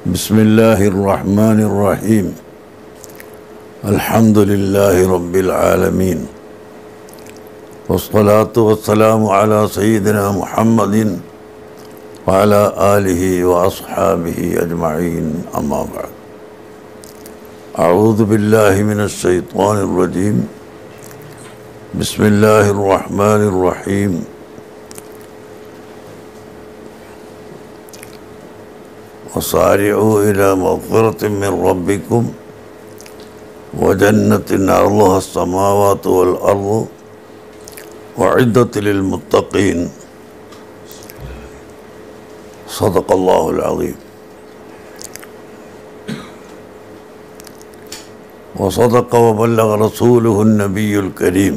بسم الله الرحمن الرحيم الحمد لله رب العالمين والصلاة والسلام على سيدنا محمد وعلى آله وأصحابه أجمعين أما بعد أعوذ بالله من الشيطان الرجيم بسم الله الرحمن الرحيم وصارعوا إلى مغفرة من ربكم وجنة عرضها السماوات والأرض وعدة للمتقين صدق الله العظيم وصدق وبلغ رسوله النبي الكريم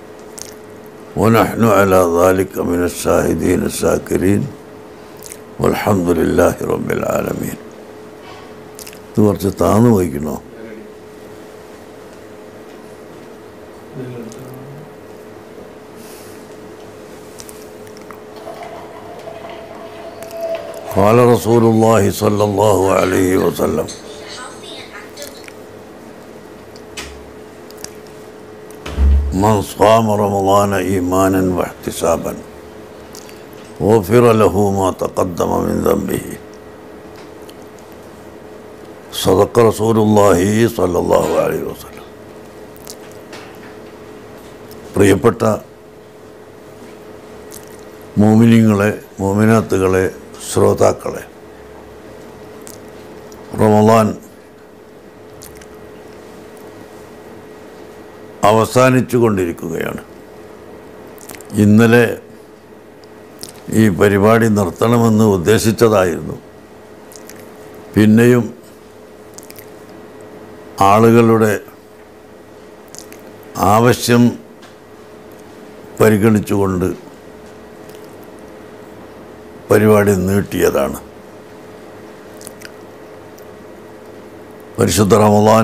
ونحن على ذلك من الشاهدين الشاكرين والحمد لله رب العالمين ഇത് കുറച്ച് താന്നു വയ്ക്കണോ قال رسول الله صلى الله عليه وسلم من صام رمضان إيمانا واحتسابا غفر له ما تقدم من ذنبه صدق رسول الله صلى الله عليه وسلم പ്രിയപ്പെട്ട മോമിനിങ്ങളെ മോമിനാത്തുകളെ ശ്രോതാക്കളെ റമദാൻ അവസാനിച്ചു കൊണ്ടിരിക്കുകയാണ് ഇന്നലെ ഈ പരിപാടി നിർത്തണമെന്ന് ഉദ്ദേശിച്ചതായിരുന്നു പിന്നെയും ആളുകളുടെ ആവശ്യം പരിഗണിച്ചുകൊണ്ട് പരിപാടി നീട്ടിയതാണ് പരിശുദ്ധ റമദാൻ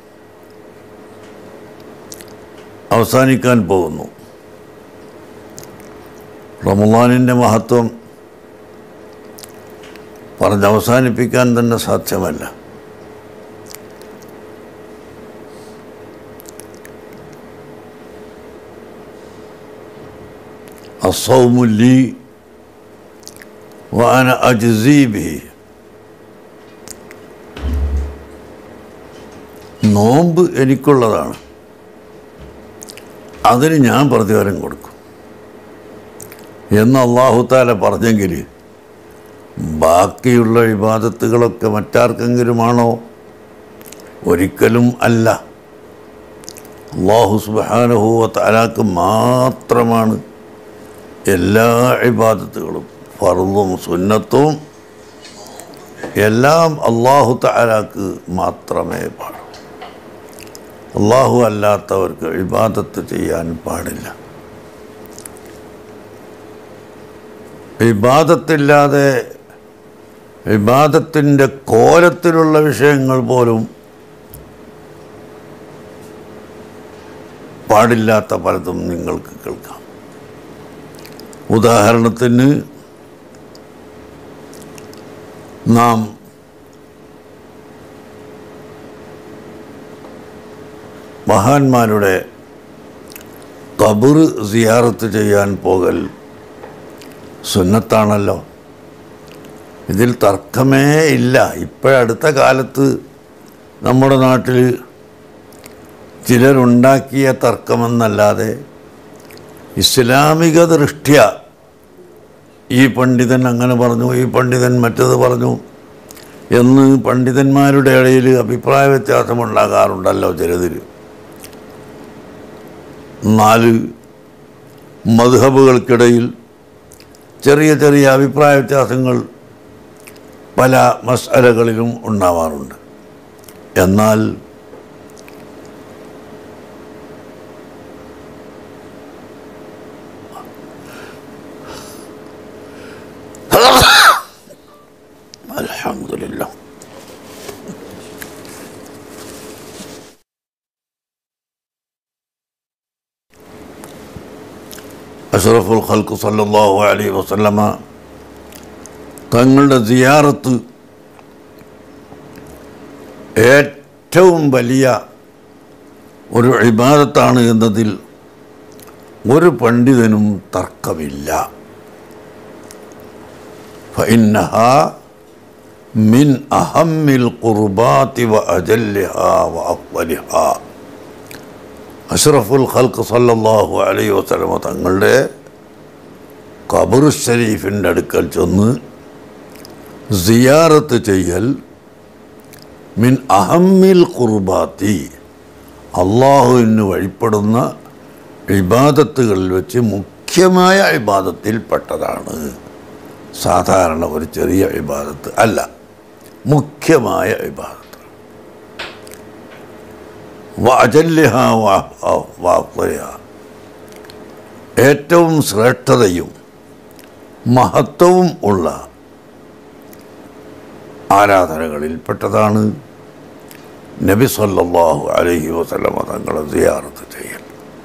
അവസാനിക്കാൻ പോകുന്നു റമദാനിൻ്റെ മഹത്വം പറഞ്ഞവസാനിപ്പിക്കാൻ തന്നെ സാധ്യമല്ല അസൗമുല്ലി വാന അജ്സീബി നോമ്പ് എനിക്കുള്ളതാണ് അതിന് ഞാൻ പ്രതിഫലം കൊടുക്കും എന്ന് അള്ളാഹുത്താല പറഞ്ഞെങ്കിൽ ബാക്കിയുള്ള വിവാദത്തുകളൊക്കെ മറ്റാർക്കെങ്കിലുമാണോ ഒരിക്കലും അല്ല അള്ളാഹു സുബാനുഹൂവ താലാക്ക് മാത്രമാണ് എല്ലാ ഇബാദത്തുകളും ഫറും സുന്നത്തും എല്ലാം അള്ളാഹു താലാക്ക് മാത്രമേ പാടൂ അള്ളാഹു അല്ലാത്തവർക്ക് ഇബാദത്ത് ചെയ്യാൻ പാടില്ല ഇബാദത്തില്ലാതെ ഇബാദത്തിൻ്റെ കോലത്തിലുള്ള വിഷയങ്ങൾ പോലും പാടില്ലാത്ത പലതും നിങ്ങൾക്ക് കേൾക്കാം ഉദാഹരണത്തിന് നാം മഹാന്മാരുടെ കബർ സിയാറത്ത് ചെയ്യാൻ പോകൽ സുന്നത്താണല്ലോ ഇതിൽ തർക്കമേ ഇല്ല ഇപ്പോഴടുത്ത കാലത്ത് നമ്മുടെ നാട്ടിൽ ചിലരുണ്ടാക്കിയ തർക്കമെന്നല്ലാതെ ഇസ്ലാമിക ദൃഷ്ട്യ ഈ പണ്ഡിതൻ അങ്ങനെ പറഞ്ഞു ഈ പണ്ഡിതൻ മറ്റത് പറഞ്ഞു എന്ന് പണ്ഡിതന്മാരുടെ ഇടയിൽ അഭിപ്രായ വ്യത്യാസമുണ്ടാകാറുണ്ടല്ലോ ചിലതിൽ നാല് മധുഹബുകൾക്കിടയിൽ ചെറിയ ചെറിയ അഭിപ്രായ വ്യത്യാസങ്ങൾ പല മസാലകളിലും ഉണ്ടാവാറുണ്ട് എന്നാൽ അലഹമില്ല അഷറഫുൽ ഖൽക്ക് സല്ലല്ലാഹു അലൈഹി വസല്ലമ തങ്ങളുടെ സിയാറത്ത് ഏറ്റവും വലിയ ഒരു ഇബാദത്താണ് എന്നതിൽ ഒരു പണ്ഡിതനും തർക്കമില്ല فإنها من أهم القربات وأجلها وأفضلها അഷ്റഫുൽ ഖൽക്ക് സല്ലല്ലാഹു അലൈഹി വസല്ലമ തങ്ങളുടെ ഖബർ ഷരീഫിൻ്റെ അടുക്കൽ ചെന്ന് സിയാറത്ത് ചെയ്യൽ മിൻ അഹമ്മിൽ ഖുർബാത്തി അള്ളാഹുവിന് വഴിപ്പെടുന്ന ഇബാദത്തുകളിൽ വെച്ച് മുഖ്യമായ ഇബാദത്തിൽപ്പെട്ടതാണ് സാധാരണ ഒരു ചെറിയ ഇബാദത്ത് അല്ല മുഖ്യമായ ഇബാദത്ത് വാജല്യഹ വാഫ്വലിഹ ഏറ്റവും ശ്രേഷ്ഠതയും മഹത്വവും ഉള്ള ആരാധനകളിൽപ്പെട്ടതാണ് നബി സല്ലല്ലാഹു അലൈഹി വസല്ലമ തങ്ങളെ സിയാറത്ത് ചെയ്യൽ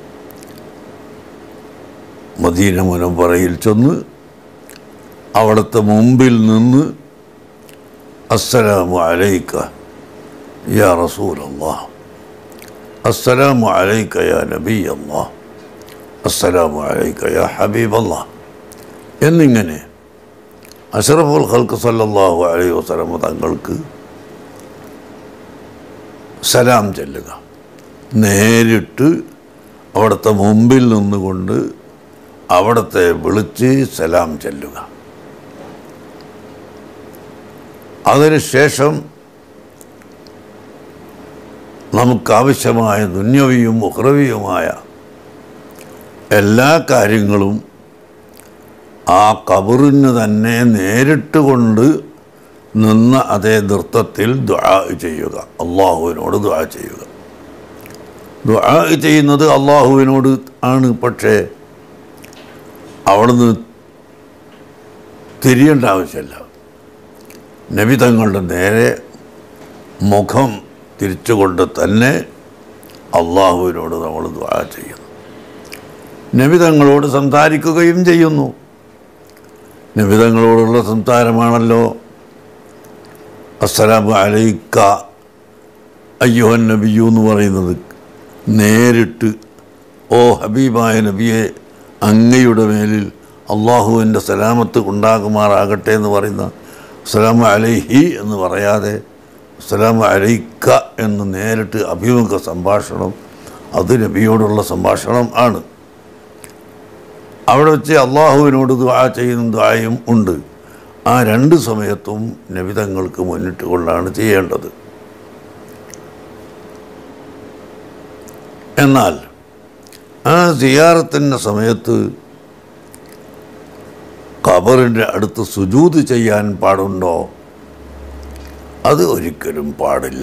മദീന മുനമ്പറയിൽ ചെന്ന് അവിടുത്തെ മുമ്പിൽ നിന്ന് അസ്സലാമു അലൈക്ക യാ റസൂൽ അള്ളാഹ് അസ്സലാമു അലൈക്ക യാ നബി അള്ളാഹ് അസ്സലാമു അലൈക്ക യാ ഹബീബ് അള്ളാഹ് എന്നിങ്ങനെ അഷറഫുൽ ഖൽക്ക് സല്ലല്ലാഹു അലൈഹി വസല്ലമ തങ്ങൾക്ക് സലാം ചെല്ലുക നേരിട്ട് അവിടുത്തെ മുമ്പിൽ നിന്നുകൊണ്ട് അവിടുത്തെ വിളിച്ച് സലാം ചെല്ലുക അതിനുശേഷം നമുക്കാവശ്യമായ ദുന്യവിയും ഉഹ്രവിയുമായ എല്ലാ കാര്യങ്ങളും ആ കബറിന് തന്നെ നേരിട്ട് കൊണ്ട് നിന്ന അതേ നൃത്തത്തിൽ ദുആ ചെയ്യുക അള്ളാഹുവിനോട് ദുആ ചെയ്യുക ദുആ ചെയ്യുന്നത് അള്ളാഹുവിനോട് ആണ് പക്ഷേ അവിടുന്ന് തിരിയേണ്ട ആവശ്യമില്ല നബി തങ്ങളുടെ നേരെ മുഖം തിരിച്ചുകൊണ്ട് തന്നെ അള്ളാഹുവിനോട് നമ്മൾ ദ്വാ ചെയ്യുന്നു നബി തങ്ങളോട് സംസാരിക്കുകയും ചെയ്യുന്നു നബി തങ്ങളോടുള്ള സംസാരമാണല്ലോ അസ്സലാമു അലൈക്ക അയ്യോഹൻ നബിയു എന്ന് പറയുന്നത് നേരിട്ട് ഓ ഹബീബായ നബിയെ അങ്ങയുടെ മേലിൽ അള്ളാഹുവിൻ്റെ സലാമത്ത് ഉണ്ടാകുമാറാകട്ടെ എന്ന് പറയുന്ന അസ്സലാമു അലൈഹി എന്ന് പറയാതെ അസ്സലാമു അലൈക്ക എന്ന് നേരിട്ട് അഭിമുഖ സംഭാഷണം അത് നബിയോടുള്ള സംഭാഷണം ആണ് അവിടെ വെച്ച് അള്ളാഹുവിനോട് ദ്വാ ചെയ്യുന്ന ദ്വായും ഉണ്ട് ആ രണ്ട് സമയത്തും നബിതങ്ങൾക്ക് മുന്നിട്ട് കൊണ്ടാണ് ചെയ്യേണ്ടത് എന്നാൽ ആ സിയാറത്തിൻ്റെ സമയത്ത് ഖബറിൻ്റെ അടുത്ത് സുജൂത് ചെയ്യാൻ പാടുണ്ടോ അത് ഒരിക്കലും പാടില്ല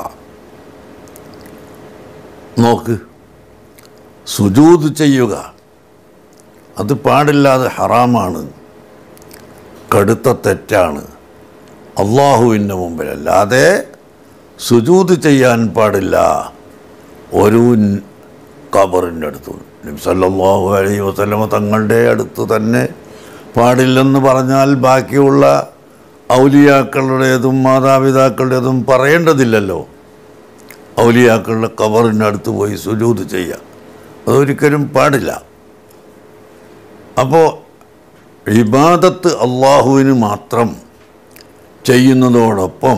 നോക്ക് സുജൂത് ചെയ്യുക അത് പാടില്ലാതെ ഹറാമാണ് കടുത്ത തെറ്റാണ് അള്ളാഹുവിൻ്റെ മുമ്പിലല്ലാതെ സുജൂത് ചെയ്യാൻ പാടില്ല ഒരു ഖബറിൻ്റെ അടുത്ത് നബി സല്ലല്ലാഹു അലൈഹി വസല്ലമ തങ്ങളുടെ അടുത്ത് തന്നെ പാടില്ലെന്ന് പറഞ്ഞാൽ ബാക്കിയുള്ള ഔലിയാക്കളുടേതും മാതാപിതാക്കളുടേതും പറയേണ്ടതില്ലല്ലോ ഔലിയാക്കളുടെ ഖബറിൻ്റെ അടുത്ത് പോയി സുജൂത് ചെയ്യുക അതൊരിക്കലും പാടില്ല അപ്പോൾ ഇബാദത്ത് അള്ളാഹുവിന് മാത്രം ചെയ്യുന്നതോടൊപ്പം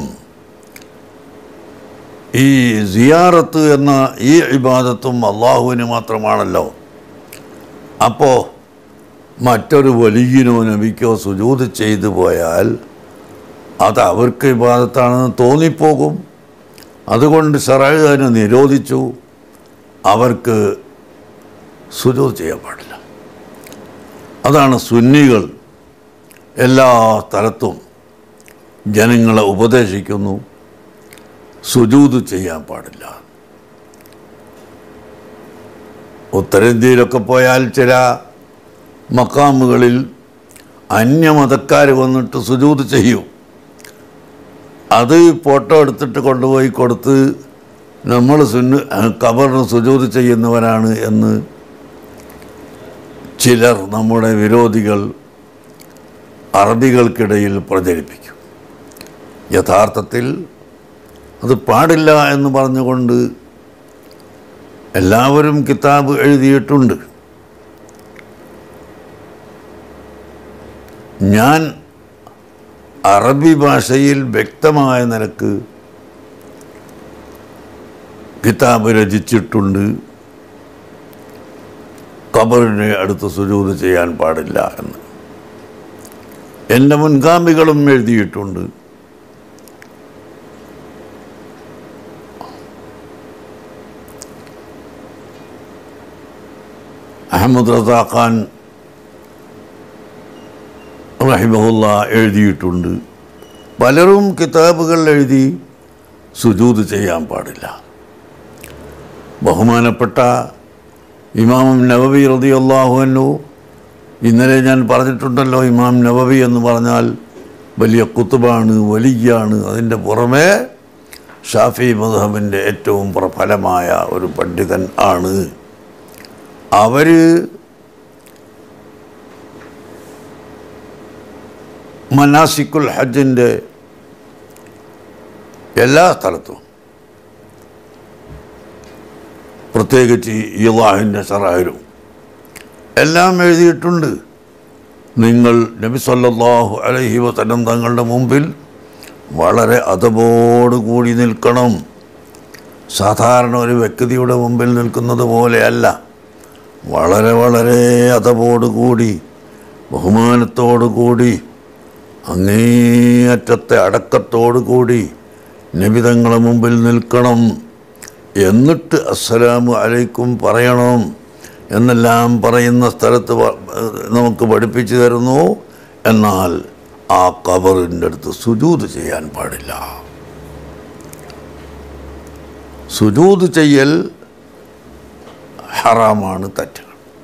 ഈ സിയാറത്ത് എന്ന ഈ ഇബാദത്തും അള്ളാഹുവിന് മാത്രമാണല്ലോ അപ്പോൾ മറ്റൊരു വലിയനോ നബിക്കോ സുജൂത് ചെയ്തു പോയാൽ അത് അവർക്ക് ഇബാദത്താണെന്ന് തോന്നിപ്പോകും അതുകൊണ്ട് ഷറഴ് അതിനെ നിരോധിച്ചു അവർക്ക് സുജൂത് ചെയ്യാൻ പാടില്ല അതാണ് സുന്നികൾ എല്ലാ സ്ഥലത്തും ജനങ്ങളെ ഉപദേശിക്കുന്നു സുജൂത് ചെയ്യാൻ പാടില്ല ഉത്തരേന്ത്യയിലൊക്കെ പോയാൽ ചില മക്കാമുകളിൽ അന്യമതക്കാർ വന്നിട്ട് സുജൂത് ചെയ്യും അത് ഫോട്ടോ എടുത്തിട്ട് കൊണ്ടുപോയി കൊടുത്ത് നമ്മൾ സുന്നു കബറിന് സുജൂത് ചെയ്യുന്നവരാണ് എന്ന് ചിലർ നമ്മുടെ വിരോധികൾ അറബികൾക്കിടയിൽ പ്രചരിപ്പിക്കും യഥാർത്ഥത്തിൽ അത് പാടില്ല എന്ന് പറഞ്ഞുകൊണ്ട് എല്ലാവരും കിതാബ് എഴുതിയിട്ടുണ്ട് ഞാൻ അറബി ഭാഷയിൽ വ്യക്തമായ നിലക്ക് കിതാബ് രചിച്ചിട്ടുണ്ട് ഖബറിനെ അടുത്ത് സുജൂത് ചെയ്യാൻ പാടില്ല എന്ന് എൻ്റെ മുൻഗാമികളും എഴുതിയിട്ടുണ്ട് അഹമ്മദ് റസാ ഖാൻ റഹിമഹുല്ല എഴുതിയിട്ടുണ്ട് പലരും കിതാബുകൾ എഴുതി സുജൂത് ചെയ്യാൻ പാടില്ല ബഹുമാനപ്പെട്ട ഇമാം നവവി റതി അള്ളാഹുവന്നു ഇന്നലെ ഞാൻ പറഞ്ഞിട്ടുണ്ടല്ലോ ഇമാം നവവി എന്ന് പറഞ്ഞാൽ വലിയ കുത്തുബാണ് വലിയാണ് അതിൻ്റെ പുറമെ ഷാഫി മധബിൻ്റെ ഏറ്റവും പ്രഫലമായ ഒരു പണ്ഡിതൻ ആണ് അവർ മനാസിക്കുൽ ഹജ്ജിൻ്റെ എല്ലാ സ്ഥലത്തും പ്രത്യേകിച്ച് ഇലാഹിൻ്റെ ഷറായിലും എല്ലാം എഴുതിയിട്ടുണ്ട് നിങ്ങൾ നബി സല്ലല്ലാഹു അലൈഹി വസല്ലം തങ്ങളുടെ മുമ്പിൽ വളരെ അതപോടുകൂടി നിൽക്കണം സാധാരണ ഒരു വ്യക്തിയുടെ മുമ്പിൽ നിൽക്കുന്നത് പോലെയല്ല വളരെ വളരെ അതപോടുകൂടി ബഹുമാനത്തോടു കൂടി അങ്ങേയറ്റത്തെ അടക്കത്തോടു കൂടി നബിതങ്ങളെ മുമ്പിൽ നിൽക്കണം എന്നിട്ട് അസ്സലാമു അലൈക്കും പറയണം എന്നെല്ലാം പറയുന്ന സ്ഥലത്ത് വ- നമുക്ക് പഠിപ്പിച്ചു തരുന്നു എന്നാൽ ആ കബറിൻ്റെ അടുത്ത് സുജൂത് ചെയ്യാൻ പാടില്ല സുജൂത് ചെയ്യൽ ഹറാമാണ് തെറ്റ്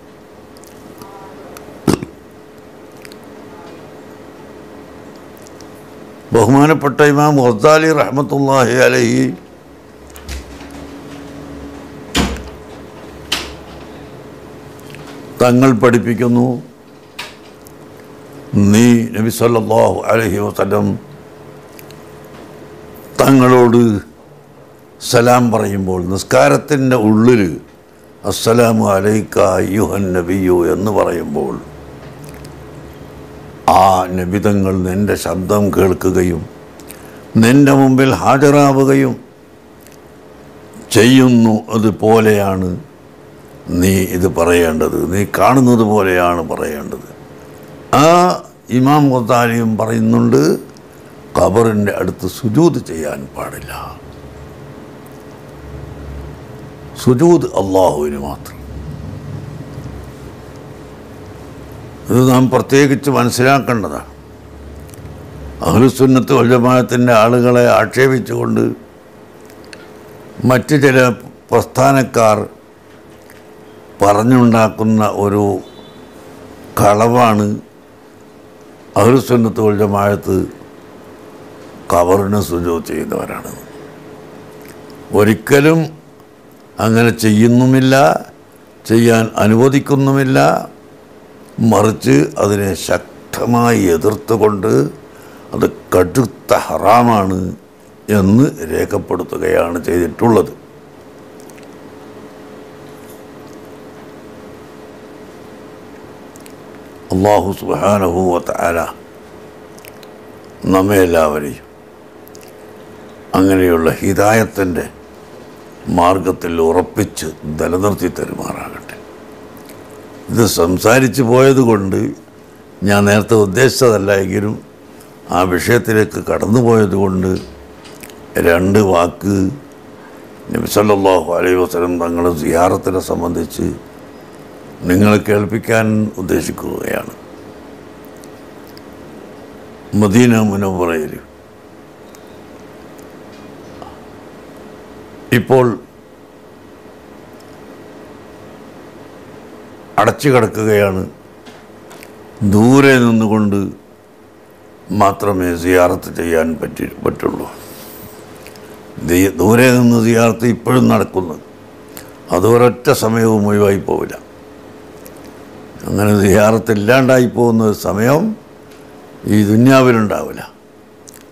ബഹുമാനപ്പെട്ട ഇമാം ഗസാലി റഹ്മത്തുള്ളാഹി അലൈഹി തങ്ങൾ പഠിപ്പിക്കുന്നു നീ നബി സല്ലല്ലാഹു അലൈഹി വസല്ലം തങ്ങളോട് സലാം പറയുമ്പോൾ നിസ്കാരത്തിൻ്റെ ഉള്ളിൽ അസ്സലാമു അലൈക്ക യുഹൻ നബിയു എന്ന് പറയുമ്പോൾ ആ നബിതങ്ങൾ നിൻ്റെ ശബ്ദം കേൾക്കുകയും നിൻ്റെ മുമ്പിൽ ഹാജരാവുകയും ചെയ്യുന്നു അതുപോലെയാണ് നീ ഇത് പറയേണ്ടത് നീ കാണുന്നത് പോലെയാണ് പറയേണ്ടത് ആ ഇമാം ഗൊത്താലിയും പറയുന്നുണ്ട് ഖബറിൻ്റെ അടുത്ത് സുജൂത് ചെയ്യാൻ പാടില്ല സുജൂത് അള്ളാഹുവിന് മാത്രം ഇത് നാം പ്രത്യേകിച്ച് മനസ്സിലാക്കേണ്ടതാണ് അഹ്ലുസുന്നത്ത് വല്ലമായത്തിൻ്റെ ആളുകളെ ആക്ഷേപിച്ചുകൊണ്ട് മറ്റ് ചില പ്രസ്ഥാനക്കാർ പറഞ്ഞുണ്ടാക്കുന്ന ഒരു കളവാണ് അഹ്ലുസുന്നത്ത് വല്ലമായത്ത് കവറിന് സുജോ ചെയ്യുന്നവരാണ് ഒരിക്കലും അങ്ങനെ ചെയ്യുന്നുമില്ല ചെയ്യാൻ അനുവദിക്കുന്നുമില്ല മറിച്ച് അതിനെ ശക്തമായി എതിർത്തുകൊണ്ട് അത് കടുത്ത ഹറാമാണ് എന്ന് രേഖപ്പെടുത്തുകയാണ് ചെയ്തിട്ടുള്ളത് അള്ളാഹു സുബാനഹൂവത്ത് ആല നമ്മെ എല്ലാവരെയും അങ്ങനെയുള്ള ഹിതായത്തിൻ്റെ മാർഗത്തിൽ ഉറപ്പിച്ച് നിലനിർത്തി തരുമാറാകട്ടെ ഇത് സംസാരിച്ചു പോയതുകൊണ്ട് ഞാൻ നേരത്തെ ഉദ്ദേശിച്ചതല്ല എങ്കിലും ആ വിഷയത്തിലേക്ക് കടന്നു പോയതുകൊണ്ട് രണ്ട് വാക്ക് നബി സല്ലല്ലാഹു അലൈഹി വസല്ലം തങ്ങൾ സിയാറത്തിനെ സംബന്ധിച്ച് നിങ്ങളെ കേൾപ്പിക്കാൻ ഉദ്ദേശിക്കുകയാണ് മദീന മുനവറയിൽ ഇപ്പോൾ അടച്ചു കിടക്കുകയാണ് ദൂരെ നിന്നുകൊണ്ട് മാത്രമേ സിയാറത്ത് ചെയ്യാൻ പറ്റി പറ്റുള്ളൂ ദി- ദൂരെ നിന്ന് സിയാറത്ത് ഇപ്പോഴും നടക്കുന്നു അത് ഒരൊറ്റ സമയവും ഒഴിവായി പോവില്ല അങ്ങനെ സിയാറത്ത് ഇല്ലാണ്ടായി പോകുന്ന ഒരു സമയം ഈ ദുന്യാവിലുണ്ടാവില്ല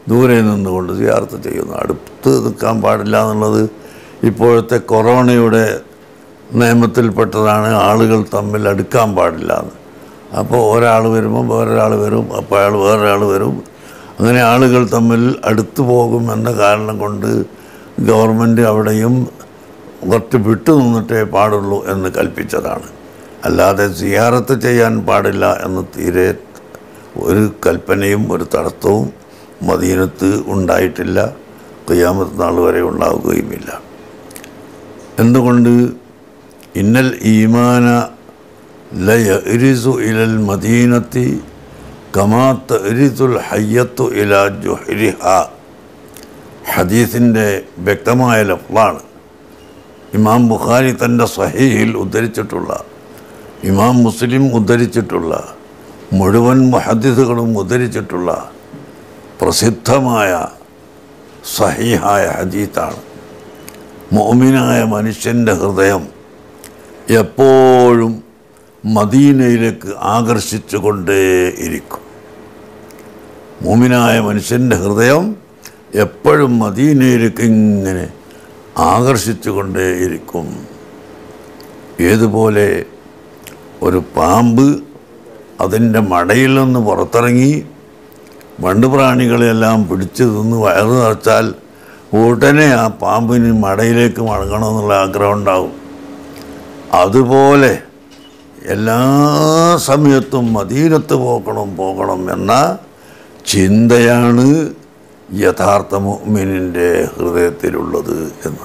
ദൂരെ നിന്നുകൊണ്ട് സിയാർത്ത് ചെയ്യുന്നു അടുത്ത് നിൽക്കാൻ പാടില്ല എന്നുള്ളത് ഇപ്പോഴത്തെ കൊറോണയുടെ നിയമത്തിൽപ്പെട്ടതാണ് ആളുകൾ തമ്മിൽ അടുക്കാൻ പാടില്ല എന്ന് അപ്പോൾ ഒരാൾ വരുമ്പോൾ വേറൊരാൾ വരും അപ്പോൾ അയാൾ വേറൊരാൾ വരും അങ്ങനെ ആളുകൾ തമ്മിൽ അടുത്തു പോകും എന്ന കാരണം കൊണ്ട് ഗവൺമെൻറ് അവിടെയും കുറച്ച് വിട്ടു നിന്നിട്ടേ പാടുള്ളൂ എന്ന് കൽപ്പിച്ചതാണ് അല്ലാതെ സിയാറത്ത് ചെയ്യാൻ പാടില്ല എന്ന് തീരെ ഒരു കൽപ്പനയും ഒരു തടസ്സവും മദീനത്ത് ഉണ്ടായിട്ടില്ല കയ്യാമത്ത് നാൾ വരെ ഉണ്ടാവുകയുമില്ല എന്തുകൊണ്ട് ഇന്നൽ ഈമാന ലയരിസു ഇലൽ മദീനത്തി കമാ തരിസുൽ ഹയ്യത്തു ഇല ജുഹരിഹ ഹദീസിൻ്റെ വ്യക്തമായ ലഫ്ലാണ് ഇമാം ബുഖാരി തൻ്റെ സഹീഹിൽ ഉദ്ധരിച്ചിട്ടുള്ള ഇമാം മുസ്ലിം ഉദ്ധരിച്ചിട്ടുള്ള മുഴുവൻ മുഹദ്ദിസുകളും ഉദ്ധരിച്ചിട്ടുള്ള പ്രസിദ്ധമായ സഹീഹായ ഹദീത്താണ് മോമിനായ മനുഷ്യൻ്റെ ഹൃദയം എപ്പോഴും മദീനയിലേക്ക് ആകർഷിച്ചു കൊണ്ടേയിരിക്കും മോമിനായ മനുഷ്യൻ്റെ ഹൃദയം എപ്പോഴും മദീനയിലേക്ക് ഇങ്ങനെ ആകർഷിച്ചു കൊണ്ടേയിരിക്കും ഏതുപോലെ ഒരു പാമ്പ് അതിൻ്റെ മടയിൽ നിന്ന് പുറത്തിറങ്ങി വണ്ടുപ്രാണികളെല്ലാം പിടിച്ചു തിന്ന് വയറു നിറച്ചാൽ ഉടനെ ആ പാമ്പിന് മടയിലേക്ക് മടങ്ങണമെന്നുള്ള ആഗ്രഹം ഉണ്ടാവും അതുപോലെ എല്ലാ സമയത്തും മദീനത്ത് പോകണം പോകണം എന്ന ചിന്തയാണ് യഥാർത്ഥ മുഅ്മിനിൻ്റെ ഹൃദയത്തിലുള്ളത് എന്ന്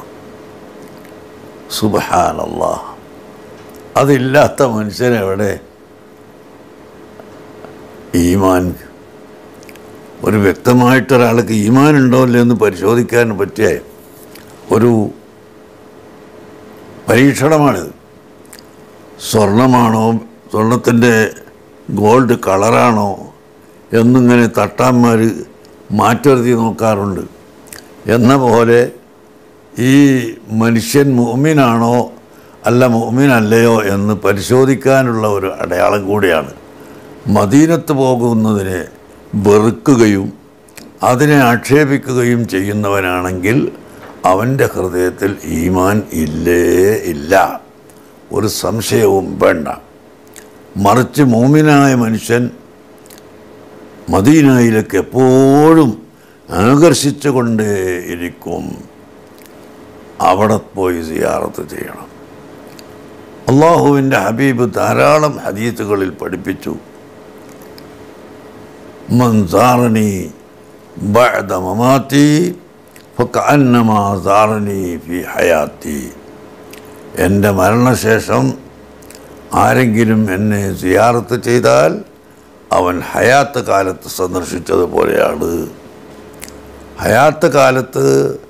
സുബഹാനല്ലാ അതില്ലാത്ത മനുഷ്യനെവിടെ ഈമാൻ ഒരു വ്യക്തമായിട്ട് ഒരാൾക്ക് ഈമാൻ ഉണ്ടോ ഇല്ലയോ എന്ന് പരിശോധിക്കാൻ പറ്റിയ ഒരു പരീക്ഷണമാണിത് സ്വർണമാണോ സ്വർണത്തിൻ്റെ ഗോൾഡ് കളറാണോ എന്നിങ്ങനെ തട്ടാന്മാർ മാറ്റുവരുത്തി നോക്കാറുണ്ട് എന്ന പോലെ ഈ മനുഷ്യൻ മുഅ്മിനാണോ അല്ല മുഅ്മിനല്ലയോ എന്ന് പരിശോധിക്കാനുള്ള ഒരു അടയാളം കൂടിയാണ് മദീനത്ത് പോകുന്നതിനെ വെറുക്കുകയും അതിനെ ആക്ഷേപിക്കുകയും ചെയ്യുന്നവനാണെങ്കിൽ അവൻ്റെ ഹൃദയത്തിൽ ഈമാൻ ഇല്ലേ ഇല്ല ഒരു സംശയവും വേണ്ട മറിച്ച് മോമിനായ മനുഷ്യൻ മദീനയിലേക്ക് എപ്പോഴും ആകർഷിച്ചു കൊണ്ടേയിരിക്കും അവിടെ പോയി സിയാറത്ത് ചെയ്യണം അള്ളാഹുവിൻ്റെ ഹബീബ് ധാരാളം ഹദീസുകളിൽ പഠിപ്പിച്ചു മൻസാറനി ബഅദ മമാത്തി ഫക്കഅന്നമാ സാറനി ഫി ഹയാത്തി എൻ്റെ മരണശേഷം ആരെങ്കിലും എന്നെ സിയാറത്ത് ചെയ്താൽ അവൻ ഹയാത്ത് കാലത്ത് സന്ദർശിച്ചതുപോലെയാണ് ഹയാത്ത് കാലത്ത്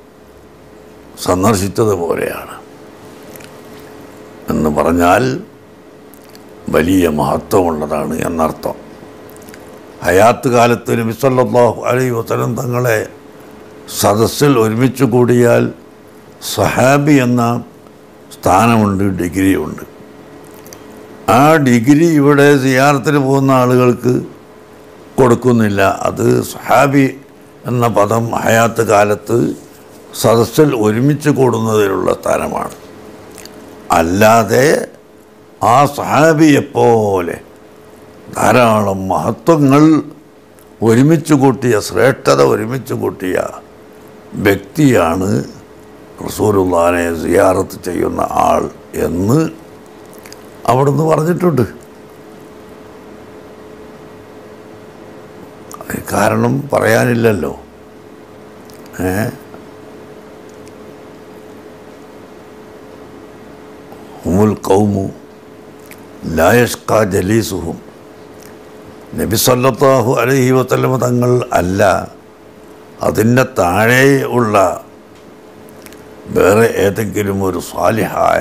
സന്ദർശിച്ചതുപോലെയാണ് എന്ന് പറഞ്ഞാൽ വലിയ മഹത്വമുള്ളതാണ് എന്നർത്ഥം ഹയാത്ത് കാലത്ത് നബി സല്ലല്ലാഹു അലൈഹി വസല്ലം തങ്ങളെ സദസ്സിൽ ഒരുമിച്ച് കൂടിയാൽ സഹാബി എന്ന സ്ഥാനമുണ്ട് ഡിഗ്രിയുണ്ട് ആ ഡിഗ്രി ഇവിടെ സിയാറത്തിന് പോകുന്ന ആളുകൾക്ക് കൊടുക്കുന്നില്ല അത് സഹാബി എന്ന പദം ഹയാത്ത് കാലത്ത് സദസ്സിൽ ഒരുമിച്ച് കൂടുന്നതിനുള്ള സ്ഥാനമാണ് അല്ലാതെ ആ സഹാബിയെപ്പോലെ ധാരാളം മഹത്വങ്ങൾ ഒരുമിച്ച് കൂട്ടിയ ശ്രേഷ്ഠത ഒരുമിച്ച് കൂട്ടിയ വ്യക്തിയാണ് റസൂലുള്ളാനെ സിയാറത്ത് ചെയ്യുന്ന ആൾ എന്ന് അവിടുന്ന് പറഞ്ഞിട്ടുണ്ട് കാരണം പറയാനില്ലല്ലോ ഏ ഹുമുൽ കൗമു ലായഷ്ക ജലീസുഹും നബി സല്ലല്ലാഹു അലൈഹി വസല്ലമ തങ്ങൾ അല്ല അതിൻ്റെ താഴെ ഉള്ള വേറെ ഏതെങ്കിലും ഒരു സ്വാലിഹായ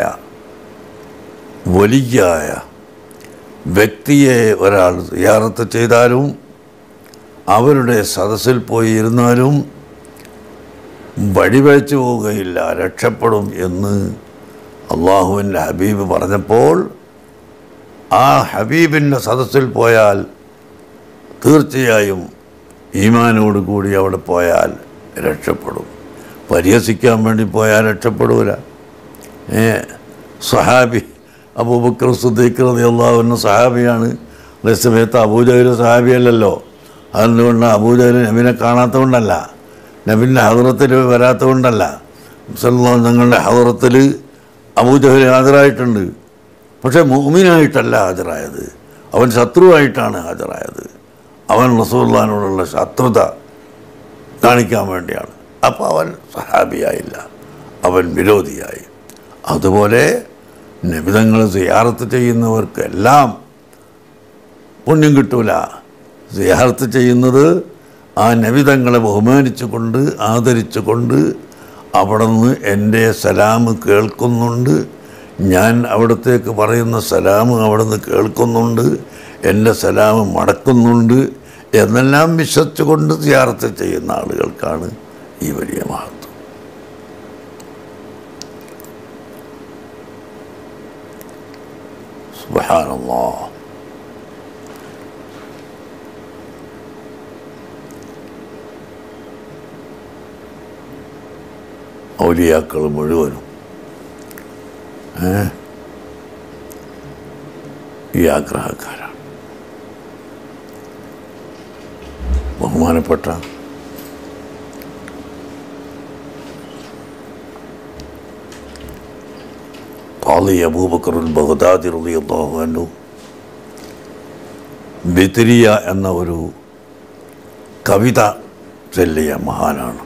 വലിയായ വ്യക്തിയെ ഒരാൾ സിയാറത്ത് ചെയ്താലും അവരുടെ സദസ്സിൽ പോയി ഇരുന്നാലും വഴിവഴിച്ചു പോവുകയില്ല രക്ഷപ്പെടും എന്ന് അള്ളാഹുവിൻ്റെ ഹബീബ് പറഞ്ഞപ്പോൾ ആ ഹബീബിൻ്റെ സദസ്സിൽ പോയാൽ തീർച്ചയായും ഈമാനോട് കൂടി അവിടെ പോയാൽ രക്ഷപ്പെടും പരിഹസിക്കാൻ വേണ്ടി പോയാൽ രക്ഷപ്പെടൂല ഏ സഹാബി അബൂബക്കർ സുദ്ദീഖ് റളിയല്ലാഹു അൻഹു സഹാബിയാണ് അതേ സമയത്ത് അബൂജഹൽ സഹാബിയല്ലല്ലോ അതുകൊണ്ട് അബൂജഹൽ നബിനെ കാണാത്തതുകൊണ്ടല്ല നബിൻ്റെ ഹദറത്തിൽ വരാത്തതുകൊണ്ടല്ല മുസല്ലാ ഞങ്ങളുടെ ഹദറത്തിൽ അബൂജഹൽ ഹാജരായിട്ടുണ്ട് പക്ഷേ മുഅ്മിനായിട്ടല്ല ഹാജരായത് അവൻ ശത്രുവായിട്ടാണ് ഹാജരായത് അവൻ റസൂല്ലാനോടുള്ള ശത്രുത കാണിക്കാൻ വേണ്ടിയാണ് അപ്പോൾ അവൻ സഹാബിയായില്ല അവൻ വിരോധിയായി അതുപോലെ നിബിതങ്ങൾ സിയാറത്ത് ചെയ്യുന്നവർക്കെല്ലാം പുണ്യം കിട്ടൂല സിയാറത്ത് ചെയ്യുന്നത് ആ നബിതങ്ങളെ ബഹുമാനിച്ചുകൊണ്ട് ആദരിച്ചുകൊണ്ട് അവിടെ നിന്ന് എൻ്റെ സലാം കേൾക്കുന്നുണ്ട് ഞാൻ അവിടത്തേക്ക് പറയുന്ന സലാം അവിടെ നിന്ന് കേൾക്കുന്നുണ്ട് എൻ്റെ സലാം മടക്കുന്നുണ്ട് എന്നെല്ലാം വിശ്വസിച്ചുകൊണ്ട് സിയാറത്ത് ചെയ്യുന്ന ആളുകൾക്കാണ് ഈ വലിയ മഹത്വം സുബ്ഹാനല്ലാഹ് ഔലിയാക്കൾ മുഴുവനും ഏ? ഈ ആഗ്രഹക്കാരാണ് ബഹുമാനപ്പെട്ട ഖാദി അബൂബക്കറുൽ ബഗ്ദാദി റളിയല്ലാഹു അൻഹു ബിത്രിയ എന്ന ഒരു കവിത ചൊല്ലിയ മഹാനാണ്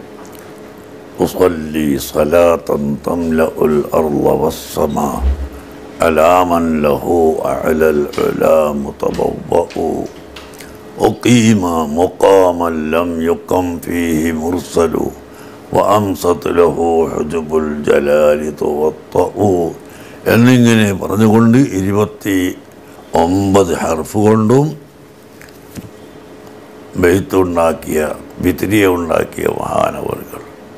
أصلي صلاة تملأ الأرض والسماء على من له أعلى العلا متبوأ أقيم مقاما لم يقم فيه مرسل وأمسط له حجب الجلال توطأ എന്നിങ്ങനെ പറഞ്ഞുകൊണ്ട് ഇരുപത്തി ഒമ്പത് ഹർഫ് കൊണ്ടും ബെയ്ത്തുണ്ടാക്കിയ വിത്തിരിയ ഉണ്ടാക്കിയ മഹാനവറുകൾ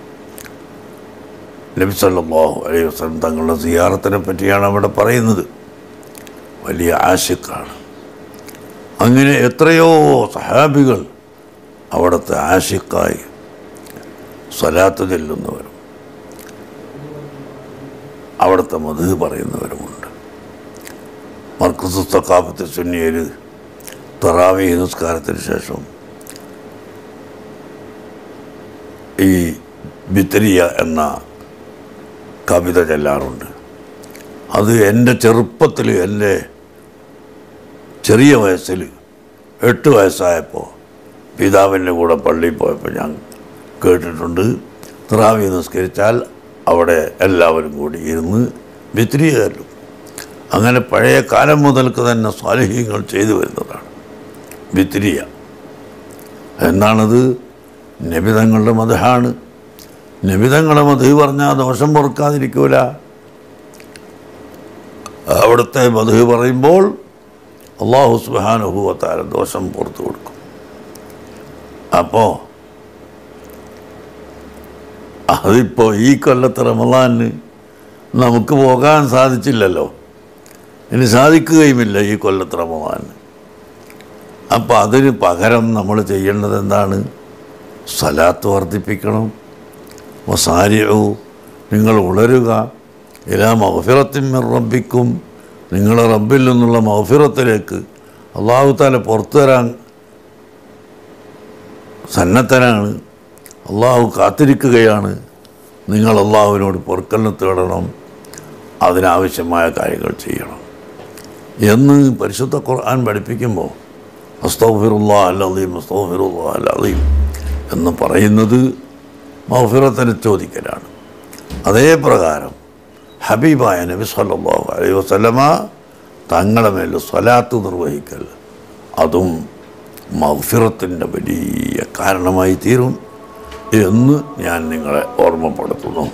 നബി സല്ലല്ലാഹു അലൈഹി വസല്ലം തങ്ങളുടെ സിയാറത്തിനെ പറ്റിയാണ് അവിടെ പറയുന്നത് വലിയ ആശിക്കാണ് അങ്ങനെ എത്രയോ സഹാബികൾ അവിടുത്തെ ആശിക്കായി സ്വലാത്ത് ചെല്ലുന്നവരും അവിടുത്തെ മധു പറയുന്നവരുമുണ്ട് മർക്കസ് സക്കാഫത്ത് സുന്നിയിൽ തറാവി നിസ്കാരത്തിന് ശേഷം ഈ ബിത്തരിയ എന്ന കവിത ചെല്ലാറുണ്ട് അത് എൻ്റെ ചെറുപ്പത്തിൽ എൻ്റെ ചെറിയ വയസ്സിൽ എട്ട് വയസ്സായപ്പോൾ പിതാവിൻ്റെ കൂടെ പള്ളിയിൽ പോയപ്പോൾ ഞാൻ കേട്ടിട്ടുണ്ട് ത്രാവി നിസ്കരിച്ചാൽ അവിടെ എല്ലാവരും കൂടി ഇരുന്ന് വിത്തിരിയ ചെല്ലും അങ്ങനെ പഴയ കാലം മുതൽക്ക് തന്നെ സ്വാലിഹ്യങ്ങൾ ചെയ്തു വരുന്നതാണ് വിത്തിരിയ എന്നാണത് നബിതങ്ങളുടെ മതഹാണ് നബിതങ്ങളെ മധു പറഞ്ഞാൽ ദോഷം പൊറുക്കാതിരിക്കൂല അവിടുത്തെ മധു പറയുമ്പോൾ അള്ളാഹു സുഹാനുഭവത്താര ദോഷം പുറത്തു കൊടുക്കും അപ്പോൾ അതിപ്പോൾ ഈ കൊല്ലത്തെ റമദാനിന് നമുക്ക് പോകാൻ സാധിച്ചില്ലല്ലോ ഇനി സാധിക്കുകയുമില്ല ഈ കൊല്ലത്തെ റമദാനിന് അപ്പോൾ അതിന് പകരം നമ്മൾ ചെയ്യേണ്ടത് എന്താണ് സലാത്ത് വർദ്ധിപ്പിക്കണം വസാരിയു നിങ്ങൾ ഉണരുക ഇലാ മൗഫിറത്തിൻ റബ്ബിക്കും നിങ്ങൾ റബ്ബിൽ നിന്നുള്ള മൗഫിറത്തിലേക്ക് അള്ളാഹു താല പുറത്തു തരാൻ സന്നദ്ധനാണ് അള്ളാഹു കാത്തിരിക്കുകയാണ് നിങ്ങൾ അള്ളാഹുവിനോട് പൊറുക്കലിന് തേടണം അതിനാവശ്യമായ കാര്യങ്ങൾ ചെയ്യണം എന്ന് പരിശുദ്ധ ഖുർആൻ പഠിപ്പിക്കുമ്പോൾ അസ്തൗഫിറുല്ലാ അല്ലീം അസ്തൗഫിറുല്ലാ അല്ലീം എന്ന് പറയുന്നത് മൗഫിറത്തിന് ചോദിക്കലാണ് അതേ പ്രകാരം ഹബീബായ നബി സല്ലല്ലാഹു അലൈഹി വസല്ലമ തങ്ങളുടെ മേൽ സ്വലാത്ത് നിർവഹിക്കൽ അതും മൗഫിറത്തിൻ്റെ വലിയ കാരണമായി തീരും എന്ന് ഞാൻ നിങ്ങളെ ഓർമ്മപ്പെടുത്തുന്നു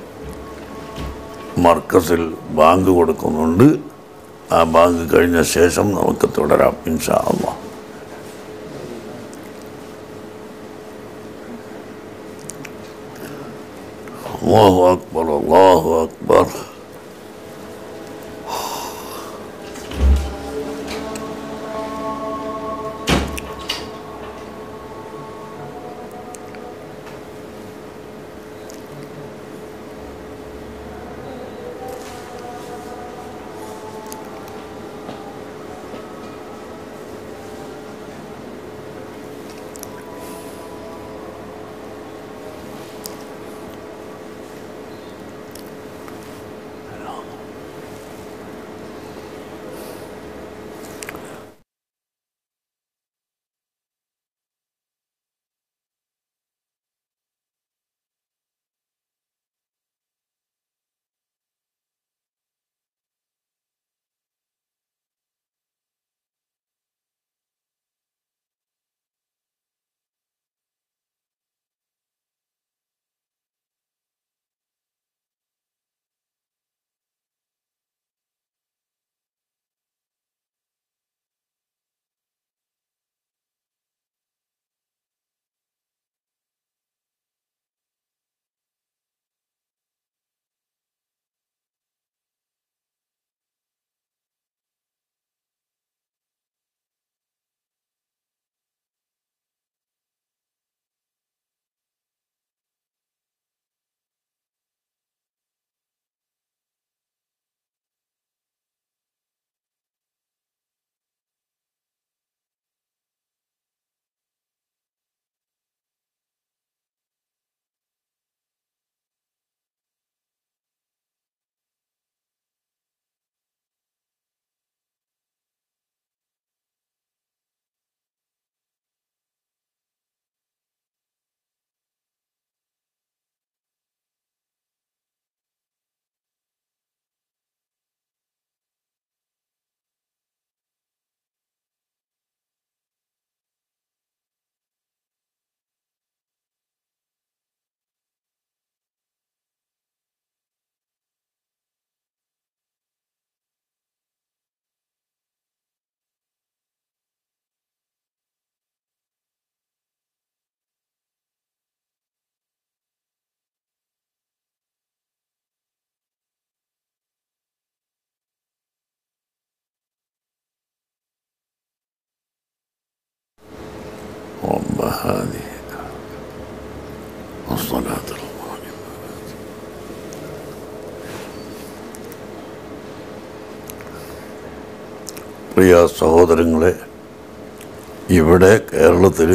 മർക്കസിൽ ബാങ്ക് കൊടുക്കുന്നുണ്ട് ആ ബാങ്ക് കഴിഞ്ഞ ശേഷം നമുക്ക് തുടരാം ഇൻഷാ അള്ളാഹ് الله أكبر الله أكبر هذه الصلاة القائمة പ്രിയ സഹോദരങ്ങളെ ഇവിടെ കേരളത്തിൽ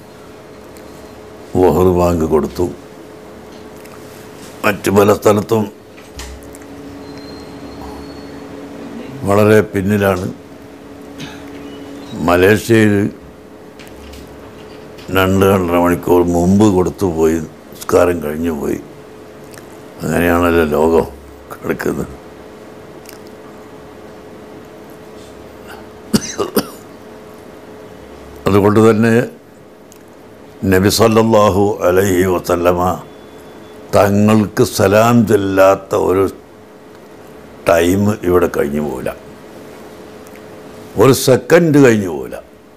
വഹർ ബാങ്ക് കൊടുത്തു മറ്റു പല സ്ഥലത്തും വളരെ പിന്നിലാണ് മലേഷ്യയിൽ രണ്ട് രണ്ടര മണിക്കൂർ മുമ്പ് കൊടുത്തു പോയി നിസ്കാരം കഴിഞ്ഞു പോയി അങ്ങനെയാണല്ലോ ലോകം കിടക്കുന്നത് അതുകൊണ്ട് തന്നെ നബി സല്ലല്ലാഹു അലൈഹി വസല്ലമ തങ്ങൾക്ക് സലാം ചെല്ലാത്ത ഒരു ടൈം ഇവിടെ കഴിഞ്ഞു പോകില്ല ഒരു സെക്കൻഡ് കഴിഞ്ഞു പോകില്ല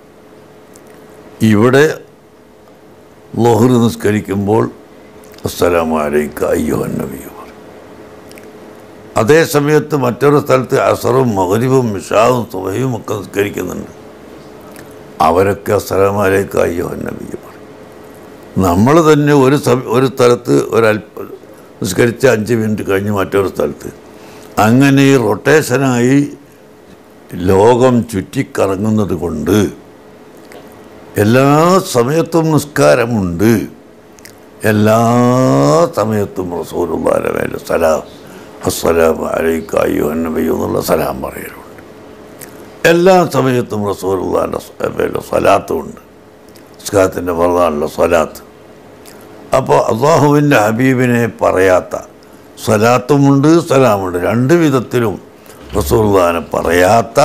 ഇവിടെ ലൊഹർ നിസ്കരിക്കുമ്പോൾ അസ്സലാമു അലൈക്ക അയ്യോഹൻ നബിയോ അതേ സമയത്ത് മറ്റൊരു സ്ഥലത്ത് അസറും മകരിവും മിഷാവും സുബയും ഒക്കെ നിസ്കരിക്കുന്നുണ്ട് അവരൊക്കെ അസ്സലാമു അലൈക്ക അയ്യോഹൻ നബിയോ നമ്മൾ തന്നെ ഒരു സമ ഒരു സ്ഥലത്ത് ഒരല്പ നിസ്കരിച്ച് അഞ്ച് മിനിറ്റ് കഴിഞ്ഞ് മറ്റൊരു സ്ഥലത്ത് അങ്ങനെ ഈ റൊട്ടേഷനായി ലോകം ചുറ്റിക്കറങ്ങുന്നത് കൊണ്ട് എല്ലാ സമയത്തും നിസ്കാരമുണ്ട് എല്ലാ സമയത്തും റസൂലുള്ളാഹിന്റെ മേലെ സലാം അസ്സലാം അലൈക്ക അയ്യോ നബിയോ എന്നുള്ള സലാം പറയലുണ്ട് എല്ലാ സമയത്തും റസൂലുള്ളാഹിന്റെ മേലെ സലാത്തുമുണ്ട് നിസ്കാരത്തിൻ്റെ പ്രധാനുള്ള സ്വലാത്ത് അപ്പോൾ അള്ളാഹുവിൻ്റെ ഹബീബിനെ പറയാത്ത സ്വലാത്തുമുണ്ട് സലാമുണ്ട് രണ്ട് വിധത്തിലും റസൂൽദാനെ പറയാത്ത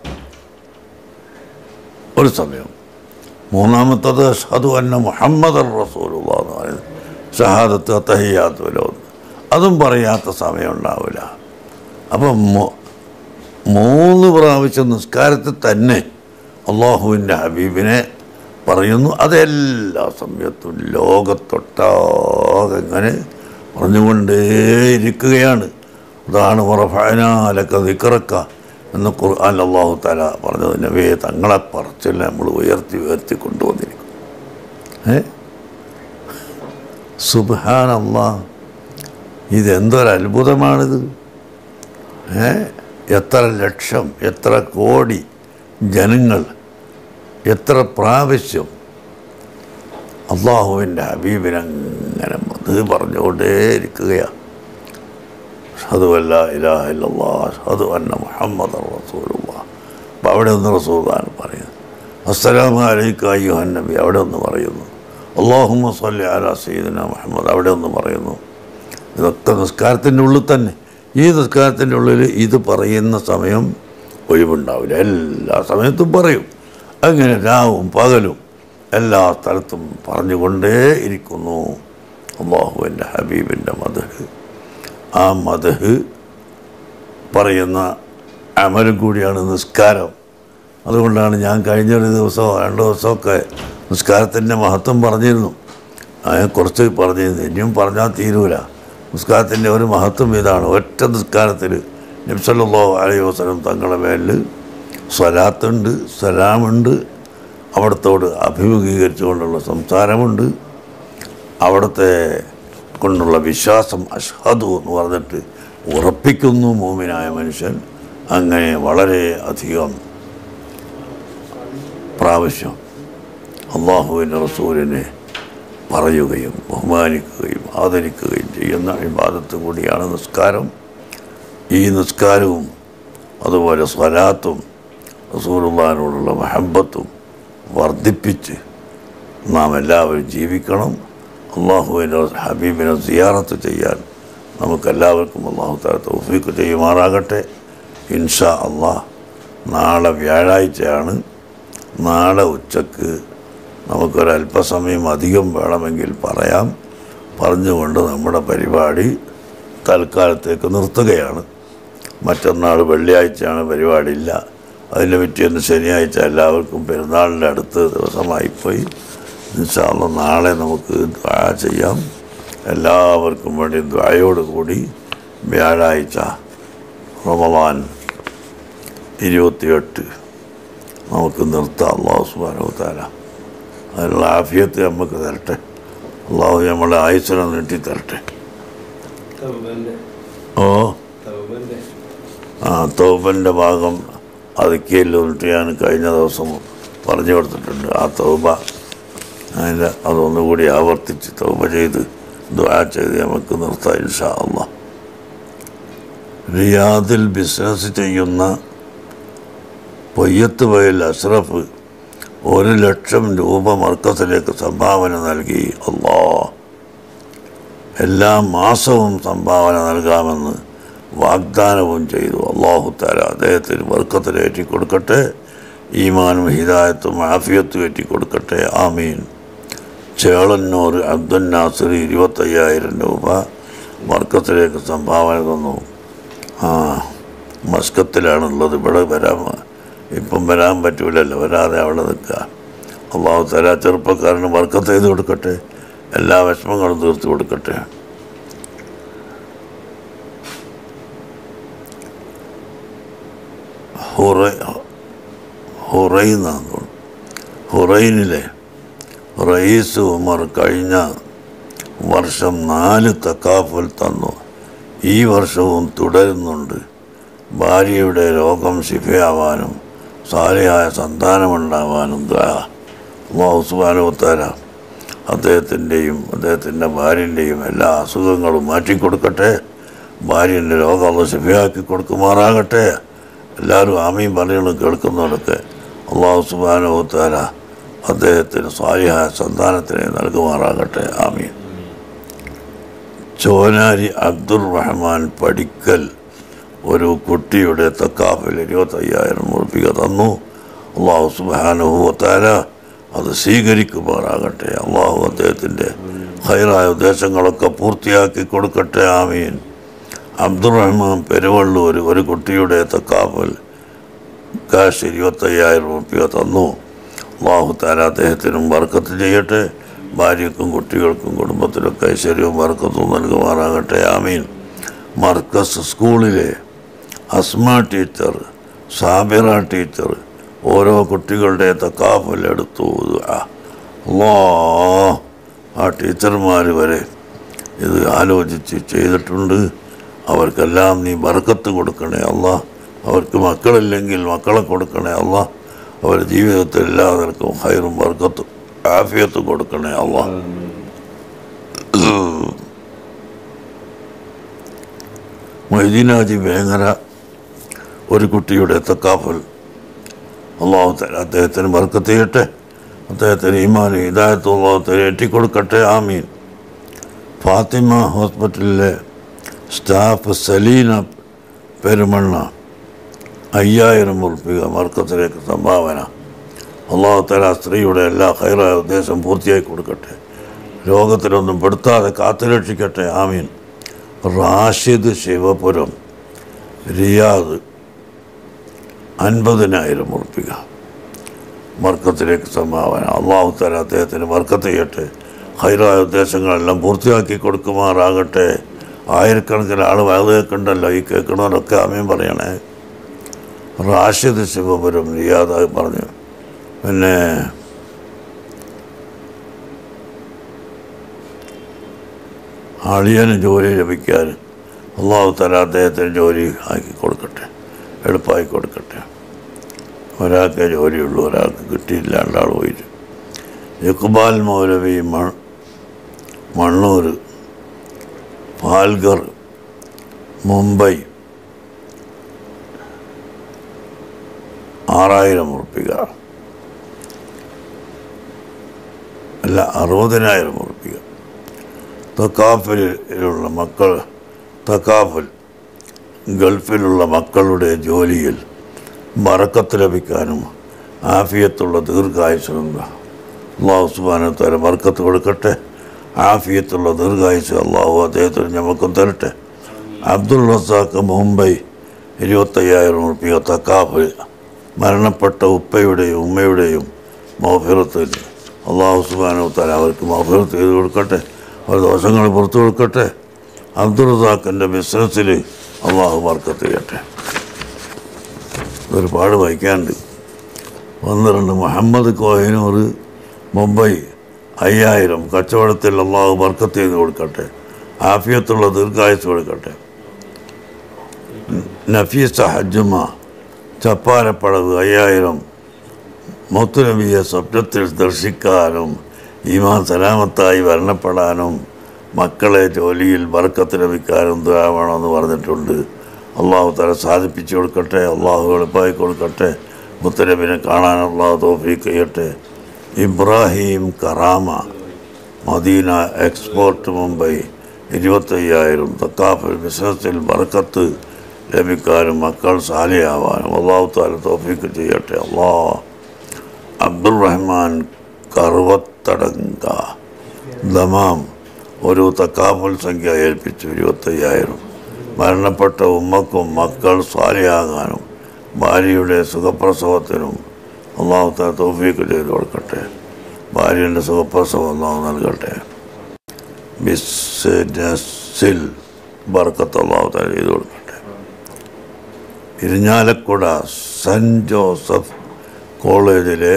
ഒരു സമയം മൂന്നാമത്തത് ഷഹദു അന്ന മുഹമ്മദ് റസൂലുള്ള എന്ന് പറയുന്നത് ഷഹാദത്ത് തഹിയാത്ത് വലോന്ന് അതും പറയാത്ത സമയം ഉണ്ടാവില്ല അപ്പം മൂ- മൂന്ന് പ്രാവശ്യം നിസ്കാരത്തിൽ തന്നെ അള്ളാഹുവിൻ്റെ ഹബീബിനെ പറയുന്നു അതെല്ലാ സമയത്തും ലോകത്തൊട്ടാകെ ഇങ്ങനെ പറഞ്ഞുകൊണ്ടേയിരിക്കുകയാണ് അതാണ് ഉറഫാനാലൊക്കെ നിക്കറക്ക എന്ന് ഖുർആൻ അള്ളാഹു തല പറഞ്ഞത് നബിയെ തങ്ങളെ പറച്ചില്ല നമ്മൾ ഉയർത്തി ഉയർത്തി കൊണ്ടുവന്നിരിക്കും ഏ സുബാനല്ലാ ഇതെന്തൊരത്ഭുതമാണിത് ഏ എത്ര ലക്ഷം എത്ര കോടി ജനങ്ങൾ എത്ര പ്രാവശ്യം അള്ളാഹുവിൻ്റെ ഹബീബിനങ്ങനെ അത് പറഞ്ഞുകൊണ്ടേയിരിക്കുകയാണ് ഷഹദു അല്ല ഇലാഹ ഇല്ലല്ലാ ഷഹദു അന്ന മുഹമ്മദ് റസൂലുള്ള അപ്പം അവിടെ ഒന്ന് റസൂലാണ് പറയുന്നത് അസ്സലാമു അലൈക്കും അയ്യുഹൻ നബി അവിടെ ഒന്ന് പറയുന്നു അള്ളാഹുമ്മ സല്ലി അല സയ്യിദന മുഹമ്മദ് അവിടെ ഒന്ന് പറയുന്നു ഇതൊക്കെ നിസ്കാരത്തിൻ്റെ ഉള്ളിൽ തന്നെ ഈ നിസ്കാരത്തിൻ്റെ ഉള്ളിൽ ഇത് പറയുന്ന സമയം ഒഴിവുണ്ടാവില്ല എല്ലാ സമയത്തും പറയും അങ്ങനെ രാവും പകലും എല്ലാ സ്ഥലത്തും പറഞ്ഞുകൊണ്ടേ ഇരിക്കുന്നു അള്ളാഹുവിൻ്റെ ഹബീബിൻ്റെ മധു ആ മധു പറയുന്ന അമലും കൂടിയാണ് നിസ്കാരം അതുകൊണ്ടാണ് ഞാൻ കഴിഞ്ഞൊരു ദിവസമോ രണ്ടോ ദിവസമൊക്കെ നിസ്കാരത്തിൻ്റെ മഹത്വം പറഞ്ഞിരുന്നു ഞാൻ കുറച്ച് പറഞ്ഞിരുന്നു ഇനിയും പറഞ്ഞാൽ തീരൂല നിസ്കാരത്തിൻ്റെ ഒരു മഹത്വം ഇതാണ് ഒറ്റ നിസ്കാരത്തിൽ നബ്സല്ലോ അലൈഹി വസ്ലം തങ്ങളുടെ മേലിൽ സ്വലാത്തുണ്ട് സലാമുണ്ട് അവിടത്തോട് അഭിമുഖീകരിച്ചുകൊണ്ടുള്ള സംസാരമുണ്ട് അവിടുത്തെ കൊണ്ടുള്ള വിശ്വാസം അഷ്ഹദു എന്ന് പറഞ്ഞിട്ട് ഉറപ്പിക്കുന്നു മോമിനായ മനുഷ്യൻ അങ്ങനെ വളരെ അധികം പ്രാവശ്യം അള്ളാഹുവിൻ്റെ റസൂലിനെ പറയുകയും ബഹുമാനിക്കുകയും ആദരിക്കുകയും ചെയ്യുന്ന ഇബാദത്ത് കൂടിയാണ് നിസ്കാരം ഈ നിസ്കാരവും അതുപോലെ സ്വലാത്തും റസൂലുള്ളാഹിനോടുള്ള മഹബത്തും വർദ്ധിപ്പിച്ച് നാം എല്ലാവരും ജീവിക്കണം അള്ളാഹുവിൻ്റെ ഹബീബിനെ സിയാറത്ത് ചെയ്യാൻ നമുക്കെല്ലാവർക്കും അള്ളാഹു താല തൗഫീക്ക് ചെയ്യുമാറാകട്ടെ ഇൻഷാ അള്ളാഹ് നാളെ വ്യാഴാഴ്ചയാണ് നാളെ ഉച്ചക്ക് നമുക്കൊരല്പസമയം അധികം വേണമെങ്കിൽ പറയാം പറഞ്ഞുകൊണ്ട് നമ്മുടെ പരിപാടി തൽക്കാലത്തേക്ക് നിർത്തുകയാണ് മറ്റന്നാൾ വെള്ളിയാഴ്ചയാണ് പരിപാടിയില്ല അതിന് പറ്റിയൊന്ന് ശനിയാഴ്ച എല്ലാവർക്കും പെരുന്നാളിൻ്റെ അടുത്ത ദിവസമായിപ്പോയി ഇൻഷാല്ല നാളെ നമുക്ക് ദ്വാ ചെയ്യാം എല്ലാവർക്കും വേണ്ടി ദ്വായോടുകൂടി വ്യാഴാഴ്ച റമവാൻ ഇരുപത്തിയെട്ട് നമുക്ക് നിർത്താം അള്ളാഹു സുബാനോ താല അതിനുള്ള ആഫിയത്ത് നമുക്ക് തരട്ടെ അള്ളാഹു നമ്മളെ ആയുസ്സിനെ നീട്ടി തരട്ടെ തൗബന്റെ ഓ തൗബന്റെ ആ തൗബൻ്റെ ഭാഗം അതുക്കിയല്ലോട്ട് ഞാൻ കഴിഞ്ഞ ദിവസം പറഞ്ഞു കൊടുത്തിട്ടുണ്ട് ആ തൗബ അതിൻ്റെ അതൊന്നുകൂടി ആവർത്തിച്ച് തൗബ ചെയ്ത് ദ്വാ ചെയ്ത് നമുക്ക് നിർത്താം ഇൻഷാ അള്ളാ റിയാദിൽ ബിസിനസ് ചെയ്യുന്ന പൊയ്യത്ത് വയൽ അഷ്റഫ് ഒരു ലക്ഷം രൂപ മർക്കസിലേക്ക് സംഭാവന നൽകി അള്ളാ എല്ലാ മാസവും സംഭാവന നൽകാമെന്ന് വാഗ്ദാനവും ചെയ്തു അള്ളാഹു താല അദ്ദേഹത്തിന് വർക്കത്തിലേറ്റി കൊടുക്കട്ടെ ഈമാനും ഹിദായത്തും ആഫിയത്തും ഏറ്റി കൊടുക്കട്ടെ ആമീൻ ചേളന്നൂർ അബ്ദുൽ നാസർ ഇരുപത്തയ്യായിരം രൂപ വർക്കത്തിലേക്ക് സംഭാവന തന്നു ആ മസ്കത്തിലാണുള്ളത് ഇവിടെ വരാൻ ഇപ്പം വരാൻ പറ്റൂലല്ലോ വരാതെ അവിടെ നിൽക്കുക അള്ളാഹു തല ചെറുപ്പക്കാരന് വർക്കത്ത് ചെയ്ത് കൊടുക്കട്ടെ എല്ലാ വിഷമങ്ങളും തീർത്ത് കൊടുക്കട്ടെ ഹുറ ഹുറൈന്നാന്ന് തോന്നുന്നു ഹുറൈനിലെ റയീസ് ഉമർ കഴിഞ്ഞ വർഷം നാല് തക്കാഫൽ തന്നു ഈ വർഷവും തുടരുന്നുണ്ട് ഭാര്യയുടെ രോഗം ശിഫയാവാനും സാലിയായ സന്താനമുണ്ടാവാനും സുബാനുത്താര അദ്ദേഹത്തിൻ്റെയും അദ്ദേഹത്തിൻ്റെ ഭാര്യൻ്റെയും എല്ലാ അസുഖങ്ങളും മാറ്റിക്കൊടുക്കട്ടെ ഭാര്യൻ്റെ രോഗം അത് ശിഫയാക്കി കൊടുക്കുമാറാകട്ടെ എല്ലാവരും ആമയും പറയുന്നു കേൾക്കുന്നവരൊക്കെ അള്ളാഹു സുബാനുത്താര അദ്ദേഹത്തിന് സ്വാലിഹായ സന്താനത്തിനെ നൽകുമാറാകട്ടെ ആമീൻ ചോനാരി അബ്ദുൾ റഹ്മാൻ പടിക്കൽ ഒരു കുട്ടിയുടെ തക്കാഫിൽ ഇരുപത്തയ്യായിരം ഉറപ്പിക തന്നു അള്ളാഹു സുബാനുഭവത്താര അത് സ്വീകരിക്കുമാറാകട്ടെ അള്ളാഹു അദ്ദേഹത്തിൻ്റെ ഹൈറായ ഉദ്ദേശങ്ങളൊക്കെ പൂർത്തിയാക്കി കൊടുക്കട്ടെ ആമീൻ അബ്ദുറഹ്മാൻ പെരുവള്ളൂർ ഒരു കുട്ടിയുടെ തക്കാഫൽ കാശ് ഇരുപത്തയ്യായിരം റുപ്യ തന്നു അള്ളാഹു താര അദ്ദേഹത്തിനും വർക്കത്ത് ചെയ്യട്ടെ ഭാര്യക്കും കുട്ടികൾക്കും കുടുംബത്തിലൊക്കെ ഐശ്വര്യവും വർക്കത്തും നൽകുമാറാകട്ടെ ആമീൻ മർക്കസ് സ്കൂളിലെ അസ്മ ടീച്ചർ സാബിറ ടീച്ചർ ഓരോ കുട്ടികളുടെ തക്കാഫൽ എടുത്തു അള്ളാ ആ ടീച്ചർമാർ വരെ ഇത് ആലോചിച്ച് ചെയ്തിട്ടുണ്ട് അവർക്കെല്ലാം നീ ബർക്കത്ത് കൊടുക്കണേ അല്ല അവർക്ക് മക്കളില്ലെങ്കിൽ മക്കളെ കൊടുക്കണേ അല്ല അവരുടെ ജീവിതത്തിൽ എല്ലാവർക്കും ഹൈറും ബർക്കത്തും ആഫിയത്തും കൊടുക്കണേ അല്ല മൊയ്തീനാജി വേങ്ങര ഒരു കുട്ടിയുടെ തക്കാഫൽ അള്ളാഹു തല അദ്ദേഹത്തിന് ബർക്കത്ത് ചെയ്യട്ടെ അദ്ദേഹത്തിന് ഈമാൻ ഹിദായത്ത് അള്ളാഹുത്തിന് ഏറ്റിക്കൊടുക്കട്ടെ ആമീൻ ഫാത്തിമ ഹോസ്പിറ്റലിലെ സ്റ്റാഫ് സലീന പെരുമണ്ണ അയ്യായിരം ഉറുപ്പിക മർക്കത്തിലേക്ക് സംഭാവന അള്ളാഹു തല സ്ത്രീയുടെ എല്ലാ ഹൈറായ ഉദ്ദേശം പൂർത്തിയാക്കി കൊടുക്കട്ടെ രോഗത്തിലൊന്നും പെടുത്താതെ കാത്തുരക്ഷിക്കട്ടെ ആമീൻ റാഷിദ് ശിവപുരം റിയാദ് അൻപതിനായിരം ഉറപ്പിക മർക്കത്തിലേക്ക് സംഭാവന അള്ളാഹു തല അദ്ദേഹത്തിന് മർക്കത്ത് ചെയ്യട്ടെ ഹൈറായ ഉദ്ദേശങ്ങളെല്ലാം പൂർത്തിയാക്കി കൊടുക്കുമാറാകട്ടെ ആയിരക്കണക്കിന് ആൾ വയത് കേൾക്കണ്ടല്ലോ ഈ കേൾക്കണവരൊക്കെ അമ്മയും പറയണേ റാഷിദ് ശിവപുരം റിയാദായി പറഞ്ഞു പിന്നെ അളിയന് ജോലി ലഭിക്കാൻ അള്ളാഹു തല അദ്ദേഹത്തിന് ജോലി ആക്കി കൊടുക്കട്ടെ എളുപ്പമായി കൊടുക്കട്ടെ ഒരാൾക്കേ ജോലിയുള്ളൂ ഒരാൾക്ക് കിട്ടിയില്ല രണ്ടാൾ പോയിട്ട് ഇഖ്ബാൽ മൗലവി മ മണ്ണൂർ പാൽഗർ മുംബൈ ആറായിരം ഉറപ്പിക അല്ല അറുപതിനായിരം ഉറപ്പിക തക്കാഫിലുള്ള മക്കൾ തക്കാഫിൽ ഗൾഫിലുള്ള മക്കളുടെ ജോലിയിൽ ബറക്കത്ത് ലഭിക്കാനും ആഫിയത്തുള്ള ദീർഘായുസിനും അള്ളാഹു സുബാനത്തോരെ ബർക്കത്ത് കൊടുക്കട്ടെ ആഫിയത്തുള്ള ദീർഘായുസ് അള്ളാഹു അദ്ദേഹത്തിന് ഞമ്മക്കും തരട്ടെ അബ്ദുൾ റസാഖ് മുംബൈ ഇരുപത്തയ്യായിരം റുപ്യ തക്കാഫ് മരണപ്പെട്ട ഉപ്പയുടെയും ഉമ്മയുടെയും മൗഫിറത്തിൽ അള്ളാഹു സുബാനോത്താൽ അവർക്ക് മൗഫിറത്ത് ചെയ്ത് കൊടുക്കട്ടെ അവർ ദോഷങ്ങൾ പുറത്തു കൊടുക്കട്ടെ അബ്ദുൾ റസാഖിൻ്റെ ബിസിനസ്സിൽ അള്ളാഹു ബർക്കത്ത് ചെയ്യട്ടെ ഒരുപാട് വായിക്കാനുണ്ട് പന്ത്രണ്ട് മുഹമ്മദ് കോഹിനൂർ മുംബൈ അയ്യായിരം കച്ചവടത്തിൽ അള്ളാഹു ബർക്കത്ത് ചെയ്ത് കൊടുക്കട്ടെ ആഫിയത്തുള്ള ദീർഘായുസ് കൊടുക്കട്ടെ നഫീസ ഹജ്ജുമ ചപ്പാരപ്പടവ് അയ്യായിരം മുത്തുനബിയെ സ്വപ്നത്തിൽ ദർശിക്കാനും ഈമാൻ സലാമത്തായി വരണപ്പെടാനും മക്കളെ ജോലിയിൽ ബർക്കത്ത് ലഭിക്കാനും ദുരാവണമെന്ന് പറഞ്ഞിട്ടുണ്ട് അള്ളാഹു തല സാധിപ്പിച്ചു കൊടുക്കട്ടെ അള്ളാഹു എളുപ്പമായി കൊടുക്കട്ടെ മുത്തനബിനെ കാണാൻ അള്ളാഹു തോഫീക്ക് ചെയ്യട്ടെ Ibrahim Karama Madina export Mumbai ഇരുപത്തയ്യായിരം തക്കാഫിൽ ബിസിനസ്സിൽ ബർക്കത്ത് ലഭിക്കാനും മക്കൾ സാലിയാവാനും അള്ളാഹു താല തോഫീക്ക് ചെയ്യട്ടെ അള്ളാഹ് അബ്ദുറഹ്മാൻ കറുവത്തടങ്ക ദമാം ഒരു തക്കാഫൽ സംഖ്യ ഏൽപ്പിച്ചു ഇരുപത്തയ്യായിരം മരണപ്പെട്ട ഉമ്മക്കും മക്കൾ സ്വാലിയാകാനും ഭാര്യയുടെ സുഖപ്രസവത്തിനും അള്ളാഹു താല തോഫീക്ക് ചെയ്ത് കൊടുക്കട്ടെ ഭാര്യയുടെ സുഖപ്രസവം അള്ളാഹു നൽകട്ടെ ബിസിനസ്സിൽ ബർക്കത്ത് അള്ളാഹു താല ചെയ്ത് കൊടുക്കട്ടെ ഇരിഞ്ഞാലക്കുട സെൻറ്റ് ജോസഫ് കോളേജിലെ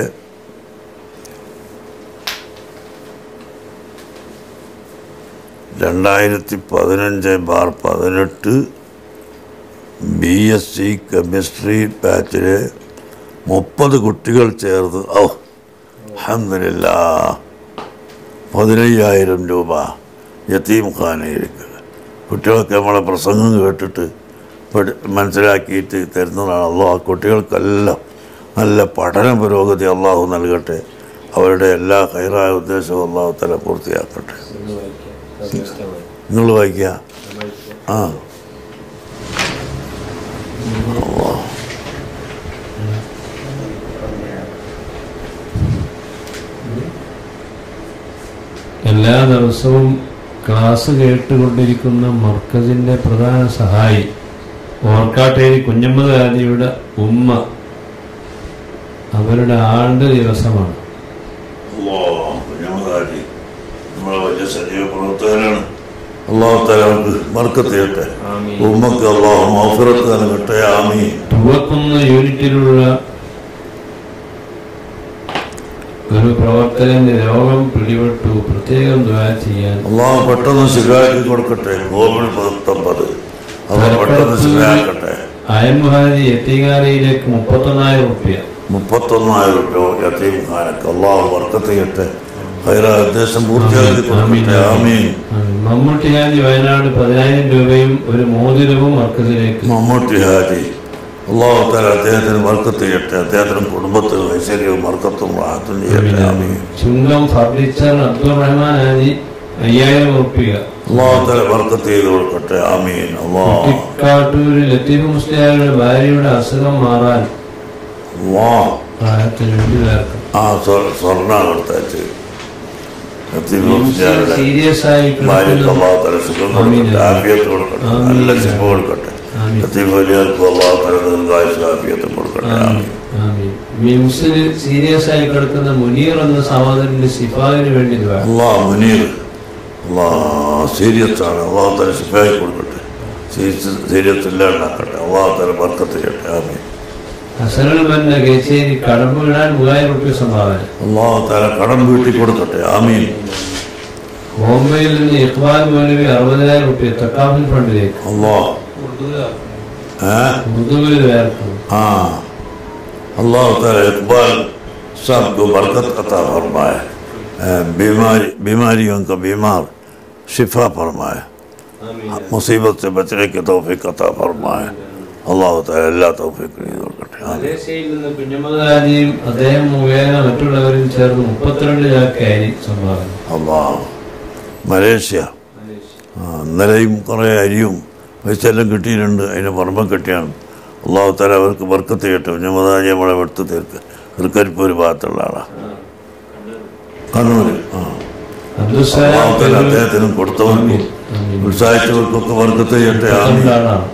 രണ്ടായിരത്തി പതിനഞ്ച് ബാർ പതിനെട്ട് ബി എസ് സി കെമിസ്ട്രി ബാച്ചിലെ മുപ്പത് കുട്ടികൾ ചേർന്ന് ഓ അഹമ്മദില്ല പതിനയ്യായിരം രൂപ യത്തീം ഖാനയിലേക്ക് കുട്ടികൾക്ക് നമ്മളെ പ്രസംഗം കേട്ടിട്ട് പഠി മനസ്സിലാക്കിയിട്ട് തരുന്നതാണ് ആ കുട്ടികൾക്കെല്ലാം നല്ല പഠന പുരോഗതി അള്ളാഹു നൽകട്ടെ അവരുടെ എല്ലാ ഹൈറായ ഉദ്ദേശവും അള്ളാഹു തല പൂർത്തിയാക്കട്ടെ ഒന്ന് വായിക്കാം സന്തുഷ്ടമായി നിങ്ങൾ വായിക്കുക വായിക്കാം ആ എല്ലാ ദിവസവും ക്ലാസ് കേട്ടുകൊണ്ടിരിക്കുന്ന മർക്കസിന്റെ പ്രധാന സഹായി ഓർക്കാട്ടേരി കുഞ്ഞമ്മദ് ഹാജിയുടെ ഉമ്മ അവരുടെ ആണ്ട് ദിവസമാണ് നമ്മളെ വലിയ സജീവ പ്രവർത്തകരാണ് അള്ളാഹു തല അവർക്ക് ബർക്കത്ത് ചെയ്യട്ടെ ആമീൻ. ഉമ്മക്ക് അള്ളാഹു മൗഫിറത്ത് നൽകട്ടെ ആമീൻ തുവക്കുന്ന യൂണിറ്റിലുള്ള ഒരു പ്രവർത്തകന്റെ രോഗം പിടിപെട്ടു പ്രത്യേകം ദ്വാര ചെയ്യാൻ അള്ളാഹു പെട്ടെന്ന് ശരിയാക്കി കൊടുക്കട്ടെ കോവിഡ് പത്തൊമ്പത് അവർ പെട്ടെന്ന് ശരിയാക്കട്ടെ അയൻമുഹാരി എത്തികാരയിലേക്ക് മുപ്പത്തൊന്നായിരം റുപ്യ മുപ്പത്തൊന്നായിരം രൂപ യത്തീം ഖാനക്ക് അള്ളാഹു ബർക്കത്ത് ചെയ്യട്ടെ ഹൈറ ഉദ്ദേശം പൂർത്തിയാക്കി കൊടുക്കട്ടെ ആമീൻ മമ്മൂട്ടി ഹാജി വയനാട് പതിനായിരം രൂപയും ഒരു മോതിരവും മർക്കസിലേക്ക് മമ്മൂട്ടി ഹാജി അള്ളാഹു താല അദ്ദേഹത്തിന് ബർക്കത്ത് ചെയ്യട്ടെ അദ്ദേഹത്തിനും കുടുംബത്തിനും ഐശ്വര്യവും ബർക്കത്തും റാഹത്തും ചെയ്യട്ടെ ആമീൻ ചുങ്കം ഫർണിച്ചർ അബ്ദുൾ റഹ്മാൻ ഹാജി അയ്യായിരം റുപ്യ അള്ളാഹു താല ബർക്കത്ത് ചെയ്ത് കൊടുക്കട്ടെ ആമീൻ അള്ളാഹ് കുട്ടിക്കാട്ടൂരിൽ ലത്തീഫ് മുസ്ലിയാരുടെ ഭാര്യയുടെ അസുഖം മാറാൻ അള്ളാഹ് പ്രായത്തിന് വേണ്ടി ചേർക്കും ആ സ്വ- സ്വർണ്ണ കൊടുത്തയച്ച് ലത്തീഫ് മുസ്ലിയാരുടെ സീരിയസ് ആയി ഭാര്യക്ക് കിടക്കുന്ന അള്ളാഹു താല സുഖം കൊടുക്കട്ടെ ആഫിയത്ത് കൊടുക്കട്ടെ നല്ല ശിവ കൊടുക്കട്ടെ ആമീൻ. ലത്തീഫ് വലിയവർക്കും അള്ളാഹു താല ദീർഘായുസ് ആഫിയത്തും കൊടുക്കട്ടെ ആമീൻ ആമീൻ. മിംസിൽ സീരിയസ് ആയി കിടക്കുന്ന മുനീർ എന്ന സഹോദരന്റെ സിഫാവിന് വേണ്ടി ദ്വാ അള്ളാഹ് മുനീർ അള്ളാഹ് സീരിയസ് ആണ് അള്ളാഹു തല ശിഫായി കൊടുക്കട്ടെ സീരിയസ് സീരിയസ് ഇല്ലാണ്ടാക്കട്ടെ അള്ളാഹു തല ബർക്കത്ത് ചെയ്യട്ടെ ആമീൻ ഹസനുൽ ബന്ന കേച്ചേരി കടമ്പ് വിടാൻ മൂവായിരം റുപ്യ സംഭാവന അള്ളാഹു തല കടം വീട്ടി കൊടുക്കട്ടെ ആമീൻ ബോംബെയിൽ നിന്ന് ഇഖ്ബാൽ മൗലവി അറുപതിനായിരം റുപ്യ തക്കാഫിൽ ഫണ്ടിലേക്ക് അള്ളാഹ് ഏ ഉറുദുവിൽ വേർക്കുന്നു हाँ अल्लाह ताला इकबाल साहब को बरकत अता फरमाए ए, बीमारी बीमारियों का बीमार शिफा फरमाए ആമീൻ मुसीबत से बचने की तौफीक अता फरमाए अल्लाह ताला अल्लाह तौफीक नहीं करते आमीन മലേഷ്യയിൽ നിന്ന് കുഞ്ഞമ്മദാജിയും അദ്ദേഹം മുഖേന മറ്റുള്ളവരും ചേർന്ന് മുപ്പത്തിരണ്ട് ചാക്കായി സംഭാവന അള്ളാഹ് മലേഷ്യ ആ, ഇന്നലെയും കുറേ അരിയും പൈസയെല്ലാം കിട്ടിയിട്ടുണ്ട് അതിന് പുറമെ കിട്ടിയാണ് അള്ളാഹു താല അവർക്ക് ബർക്കത്ത് ചെയ്യട്ടെ ഞമ്മതാജി നമ്മളെ എടുത്ത് തീർക്ക് തൃക്കരിപ്പൂർ ഭാഗത്തുള്ള ആളാണ് കണ്ണൂർ ആ അബ്ദുസലാം അള്ളാഹു താല അദ്ദേഹത്തിനും കൊടുത്തവർക്കും ഉത്സാഹിച്ചവർക്കൊക്കെ ബർക്കത്ത് ചെയ്യട്ടെ ആമീൻ ആളാണ്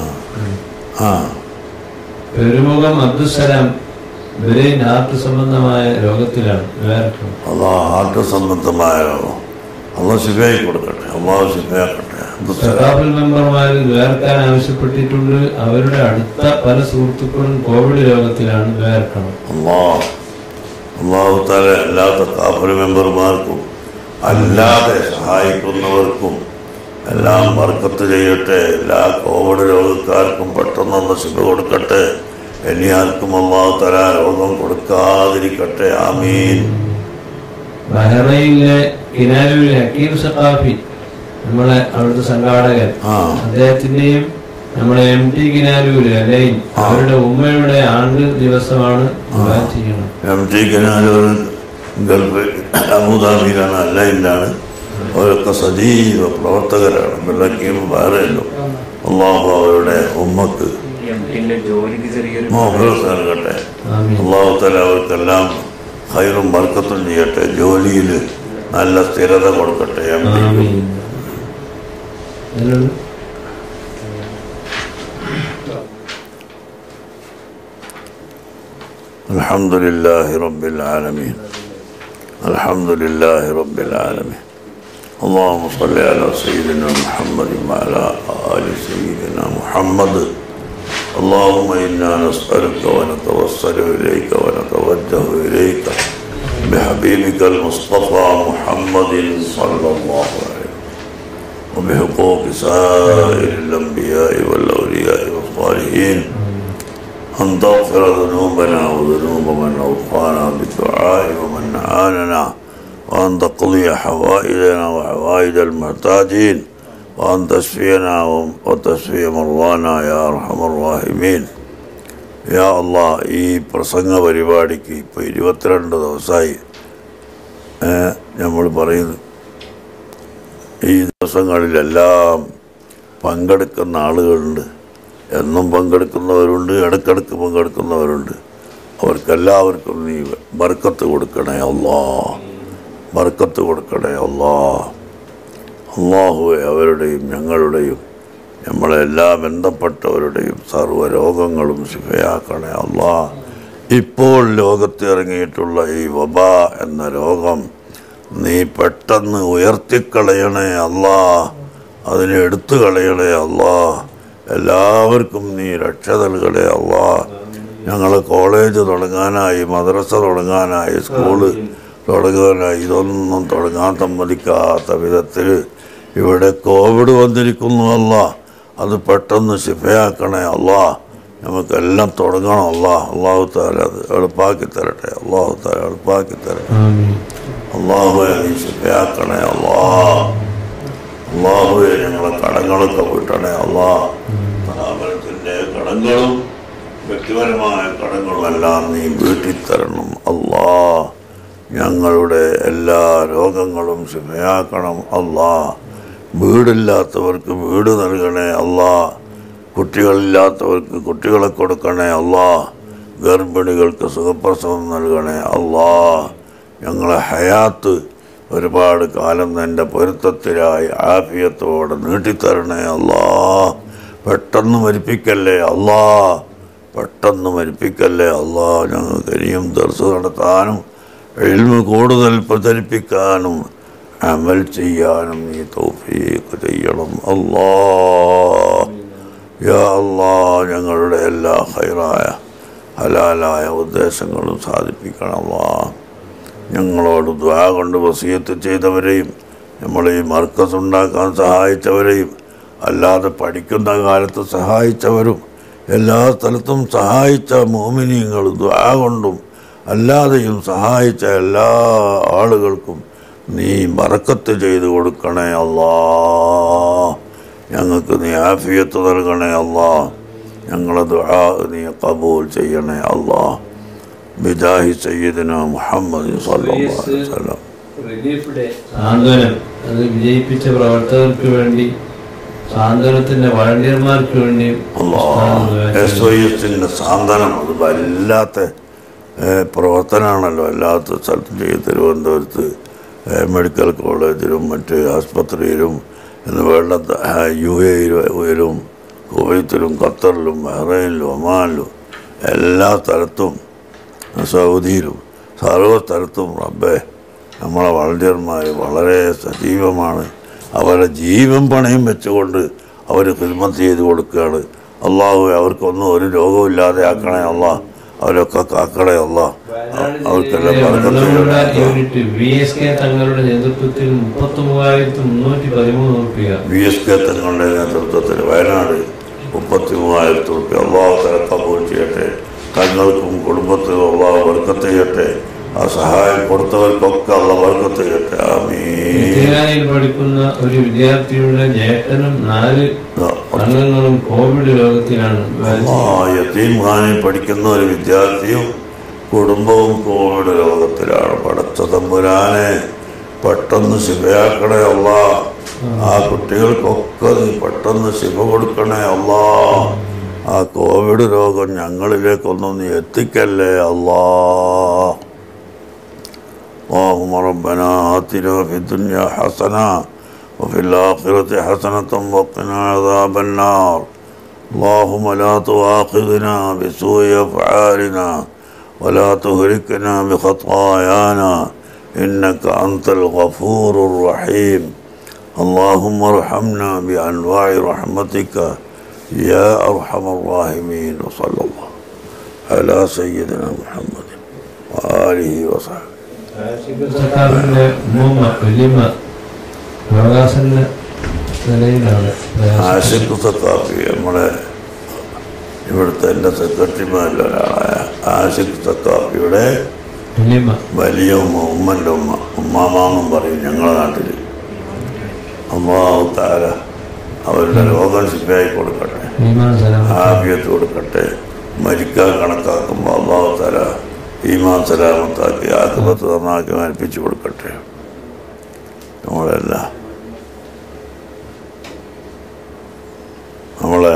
ആ പെരുമുഖം അബ്ദുസലാം ബ്രെയിൻ ഹാർട്ട് സംബന്ധമായ രോഗത്തിലാണ് വേർക്കും അള്ളാഹ് ഹാർട്ട് സംബന്ധമായ അള്ളാഹ് ശിഫയായി കൊടുക്കട്ടെ അള്ളാഹു ശിഫയാക്കട്ടെ സഖാഫിൽ മെമ്പർമാരിൽ വേർക്കാൻ ആവശ്യപ്പെട്ടിട്ടുണ്ട് അവരുടെ അടുത്ത പല സുഹൃത്തുക്കളും കോവിഡ് രോഗത്തിലാണ് വേർക്കണം അള്ളാഹ് അള്ളാഹുത്താല അല്ലാത്ത കാഫർ മെമ്പർമാർക്കും അല്ലാതെ സഹായിക്കുന്നവർക്കും എല്ലാം വർക്കത്ത് ചെയ്യട്ടെ എല്ലാ കോവിഡ് രോഗക്കാർക്കും പെട്ടെന്നൊന്ന് ശിവ കൊടുക്കട്ടെ ഇനി ആർക്കും അള്ളാഹു തല രോഗം കൊടുക്കാതിരിക്കട്ടെ ആമീൻ ബഹ്റൈനിലെ കിനാലുവിലെ ഹക്കീം സഖാഫി നമ്മളെ അവിടുത്തെ സംഘാടകൻ ആ അദ്ദേഹത്തിന്റെയും നമ്മുടെ എം ടി കിനാലൂര് അലൈൻ അവരുടെ ഉമ്മയുടെ ആണ്ട് ദിവസമാണ് ദുആ ചെയ്യണം എം ടി കനാലൂർ ഗൾഫ് അബുദാബിയിലാണ് അല്ലയിലാണ് അവരൊക്കെ സജീവ പ്രവർത്തകരാണ് വെള്ളക്കീം വേറെയല്ലോ അള്ളാഹു അവരുടെ ഉമ്മക്ക് എംപിന്റെ ജോലിക്ക് ചെറിയൊരു മോഹൻസ് നൽകട്ടെ ആമീൻ അള്ളാഹു തല അവർക്കെല്ലാം ഹൈറും ബർക്കത്തും ചെയ്യട്ടെ ജോലിയിൽ നല്ല സ്ഥിരത കൊടുക്കട്ടെ എം ടിക്ക് ആമീൻ അതിലുള്ള الحمد لله رب العالمين الحمد لله رب العالمين اللهم صل على سيدنا محمد وعلى آل سيدنا محمد اللهم إنا نسألك ونتوسل إليك ونتوجه إليك بحبيبك المصطفى محمد صلى الله عليه وسلم وبحقوق سائر الأنبياء والأولياء والصالحين أن تغفر ذنوبنا وذنوب من أوصانا بالدعاء ومن أعاننا وأن تقضي حوائجنا وحوائج المحتاجين وأن تشفينا وتشفي مرضانا يا أرحم الراحمين യാ അള്ളാ ഈ പ്രസംഗ പരിപാടിക്ക് ഇപ്പോൾ ഇരുപത്തിരണ്ട് ദിവസമായി നമ്മൾ പറയുന്നു ഈ ദിവസങ്ങളിലെല്ലാം പങ്കെടുക്കുന്ന ആളുകളുണ്ട് എന്നും പങ്കെടുക്കുന്നവരുണ്ട് ഇടയ്ക്കിടയ്ക്ക് പങ്കെടുക്കുന്നവരുണ്ട് അവർക്കെല്ലാവർക്കും നീ ബർക്കത്ത് കൊടുക്കണേ അല്ലാ ബർക്കത്ത് കൊടുക്കണേ അല്ലാ അള്ളാഹുവെ അവരുടെയും ഞങ്ങളുടെയും നമ്മളെ എല്ലാ ബന്ധപ്പെട്ടവരുടെയും സർവ്വ രോഗങ്ങളും ശിഫയാക്കണേ അല്ലാ ഇപ്പോൾ ലോകത്ത് ഇറങ്ങിയിട്ടുള്ള ഈ വബ എന്ന രോഗം നീ പെട്ടെന്ന് ഉയർത്തിക്കളയണേ അല്ലാ അതിനെ എടുത്തു കളയണേ അല്ലാ എല്ലാവർക്കും നീ രക്ഷ നൽകണേ അല്ലാ ഞങ്ങൾ കോളേജ് തുടങ്ങാനായി മദ്രസ തുടങ്ങാനായി സ്കൂള് തുടങ്ങാനായി ഇതൊന്നും തുടങ്ങാൻ സമ്മതിക്കാത്ത വിധത്തിൽ ഇവിടെ കോവിഡ് വന്നിരിക്കുന്നു അല്ല അത് പെട്ടെന്ന് ശിഫയാക്കണേ അല്ലാ നമുക്കെല്ലാം തുടങ്ങണം അല്ലാ അള്ളാഹു താല അത് എളുപ്പാക്കി തരട്ടെ അള്ളാഹു താല എളുപ്പാക്കി തരട്ടെ ആമീൻ അള്ളാഹുവെ നീ ശിഫയാക്കണേ അല്ലാ അള്ളാഹുവെ ഞങ്ങളെ കടങ്ങളൊക്കെ വിട്ടണേ അല്ലാ സ്ഥാപനത്തിൻ്റെ കടങ്ങളും വ്യക്തിപരമായ കടങ്ങളും എല്ലാം നീ വീട്ടിത്തരണം അല്ലാ ഞങ്ങളുടെ എല്ലാ രോഗങ്ങളും ശിഫയാക്കണം അല്ലാ വീടില്ലാത്തവർക്ക് വീട് നൽകണേ അല്ലാ കുട്ടികളില്ലാത്തവർക്ക് കുട്ടികളെ കൊടുക്കണേ അല്ലാ ഗർഭിണികൾക്ക് സുഖപ്രസവം നൽകണേ അല്ലാ ഞങ്ങളെ ഹയാത്ത് ഒരുപാട് കാലം നിൻ്റെ പൊരുത്തത്തിലായി ആഫിയത്തോടെ നീട്ടിത്തരണേ അല്ലാ പെട്ടെന്ന് മരിപ്പിക്കല്ലേ അല്ലാ പെട്ടെന്ന് മരിപ്പിക്കല്ലേ അല്ലാ ഞങ്ങൾക്ക് ഇനിയും ദർസ് നടത്താനും എൽമ് കൂടുതൽ പ്രചരിപ്പിക്കാനും അമൽ ചെയ്യാനും നീ തൗഫീഖ് ചെയ്യണം അല്ലാ യാ അല്ലാ ഞങ്ങളുടെ എല്ലാ ഹൈറായ ഹലാലായ ഉദ്ദേശങ്ങളും സാധിപ്പിക്കണം അല്ലാ ഞങ്ങളോട് ദ്വാ കൊണ്ട് വസീയത്ത് ചെയ്തവരെയും നമ്മളെ ഈ മർക്കസ് ഉണ്ടാക്കാൻ സഹായിച്ചവരെയും അല്ലാതെ പഠിക്കുന്ന കാലത്ത് സഹായിച്ചവരും എല്ലാ സ്ഥലത്തും സഹായിച്ച മോമിനിയങ്ങൾ ദ്വാ കൊണ്ടും അല്ലാതെയും സഹായിച്ച എല്ലാ ആളുകൾക്കും നീ മറക്കത്ത് ചെയ്തു കൊടുക്കണേ അല്ലാ ഞങ്ങൾക്ക് നീ ആഫിയത്ത് നൽകണേ അല്ലാ ഞങ്ങളെ ദുആ നീ കബൂൽ ചെയ്യണേ അല്ലാ ബിജാഹി സയ്യിദിന മുഹമ്മദ് സല്ലല്ലാഹു അലൈഹി വസല്ലം റിലീഫ് ഡേ സാന്ത്വനം അത് വിജയിപ്പിച്ച പ്രവർത്തകർക്ക് വേണ്ടി സാന്ത്വനത്തിന്റെ വളണ്ടിയർമാർക്ക് വേണ്ടി എസ് ഒ എസിൻ്റെ സാന്ത്വനം അത് വല്ലാത്ത ഏഹ്, പ്രവർത്തനമാണല്ലോ എല്ലാത്ത സ്ഥലത്തും ചെയ്യും തിരുവനന്തപുരത്ത് ഏഹ്, മെഡിക്കൽ കോളേജിലും മറ്റ് ആസ്പത്രിയിലും എന്ന് വേണ്ട യു എയിലും കുവൈത്തിലും ഖത്തറിലും ബഹ്റൈനിലും ഒമാനിലും എല്ലാ സ്ഥലത്തും സൗദിയിലും സർവ്വ സ്ഥലത്തും റബ്ബെ നമ്മളെ വളണ്ടിയർമാർ വളരെ സജീവമാണ് അവരുടെ ജീവൻ പണയം വെച്ചുകൊണ്ട് അവർ ഹിദ്മത്ത് ചെയ്ത് കൊടുക്കുകയാണ് അള്ളാഹു അവർക്കൊന്നും ഒരു രോഗമില്ലാതെ ആക്കണേ അള്ളാഹ് അവരൊക്കെ കാക്കടയല്ല അവർക്കെല്ലാം ജില്ലയിലെ ബർക്കത്ത് വെള്ളമുണ്ട ചെയ്യട്ടെ. യൂണിറ്റ് വി എസ് കെ തങ്ങളുടെ നേതൃത്വത്തിൽ മുപ്പത്തി മൂവായിരത്തി മുന്നൂറ്റി പതിമൂന്ന് റുപ്യ ബി എസ് കെ തങ്ങളുടെ നേതൃത്വത്തിൽ വയനാട് മുപ്പത്തി മൂവായിരത്തി റുപ്യ അള്ളാഹു തിരക്കപ്പോൾ ചെയ്യട്ടെ തങ്ങൾക്കും കുടുംബത്തിനും അള്ളാഹു ബർക്കത്ത് ചെയ്യട്ടെ ആ സഹായം കൊടുത്തവർക്കൊക്കെ അള്ള ബർക്കത്ത് ചെയ്യട്ടെ ആമീൻ തിരുനാനയിൽ പഠിക്കുന്ന ഒരു വിദ്യാർത്ഥിയുടെ ജ്യേഷ്ഠനും നാല് അംഗങ്ങളും കോവിഡ് രോഗത്തിലാണ് ആ യത്തീംഖാനിൽ പഠിക്കുന്ന ഒരു വിദ്യാർത്ഥിയും കുടുംബവും കോവിഡ് രോഗത്തിലാണ് പടച്ച തമ്പുരാനെ പെട്ടെന്ന് ശിവയാക്കണേ അല്ല ആ കുട്ടികൾക്കൊക്കെ നീ പെട്ടെന്ന് ശിവ കൊടുക്കണേ അല്ല ആ കോവിഡ് രോഗം ഞങ്ങളിലേക്കൊന്നും നീ എത്തിക്കല്ലേ അല്ലാ اللهم ربنا آتنا في الدنيا حسنة وفي الآخرة حسنة وقنا عذاب النار اللهم لا تؤاخذنا بسوء أفعالنا ولا تهلكنا بخطايانا إنك أنت الغفور الرحيم اللهم ارحمنا بأنواع رحمتك يا أرحم الراحمين وصلى الله على سيدنا محمد وآله وصحبه സർക്കാരിന്റെ മൂമ്മ വല്യമ്മ യോഗാസന നിലയിലാണ് ആഷിഖ് സത്താഫി നമ്മുടെ ഇവിടുത്തെ എൻ്റെ സെക്രട്ടറിമാരിൽ ഒരാളായ ആഷിഖ് സത്താഫിയുടെ വല്യമ്മ വലിയ ഉമ്മ ഉമ്മൻ്റെ ഉമ്മ ഉമ്മാമാന്നും പറയും ഞങ്ങളുടെ നാട്ടിൽ അള്ളാഹു താര അവരുടെ രോഗം ശിഫയായി കൊടുക്കട്ടെ ഈമാൻ സലാം ആഫിയത്ത് കൊടുക്കട്ടെ മരിക്കാൻ കണക്കാക്കുമ്പോൾ അള്ളാഹു താര ഈമാൻ സലാമത്താക്കി ആക്കുപത്ത് നന്നാക്കി മരിപ്പിച്ചു കൊടുക്കട്ടെ നമ്മളെല്ലാം നമ്മളെ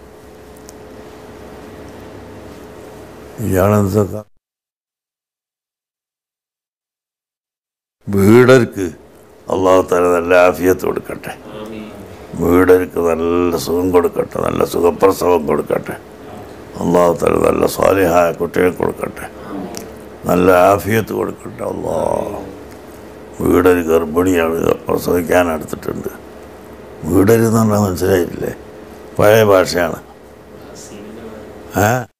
ഇയാളെന്തൊക്കെ വീടർക്ക് അള്ളാഹു താല നല്ല ആഫിയത്ത് കൊടുക്കട്ടെ വീടർക്ക് നല്ല സുഖം കൊടുക്കട്ടെ നല്ല സുഖപ്രസവം കൊടുക്കട്ടെ അള്ളാഹു താല നല്ല സ്വാലിഹായ കുട്ടികൾ കൊടുക്കട്ടെ നല്ല ആഫിയത്ത് കൊടുക്കട്ടെ അള്ളാ വീടൊരു ഗർഭിണിയാണ് പ്രസവിക്കാൻ എടുത്തിട്ടുണ്ട് വീടര് എന്ന് പറഞ്ഞാൽ മനസ്സിലായിട്ടില്ലേ പഴയ ഭാഷയാണ് ഏ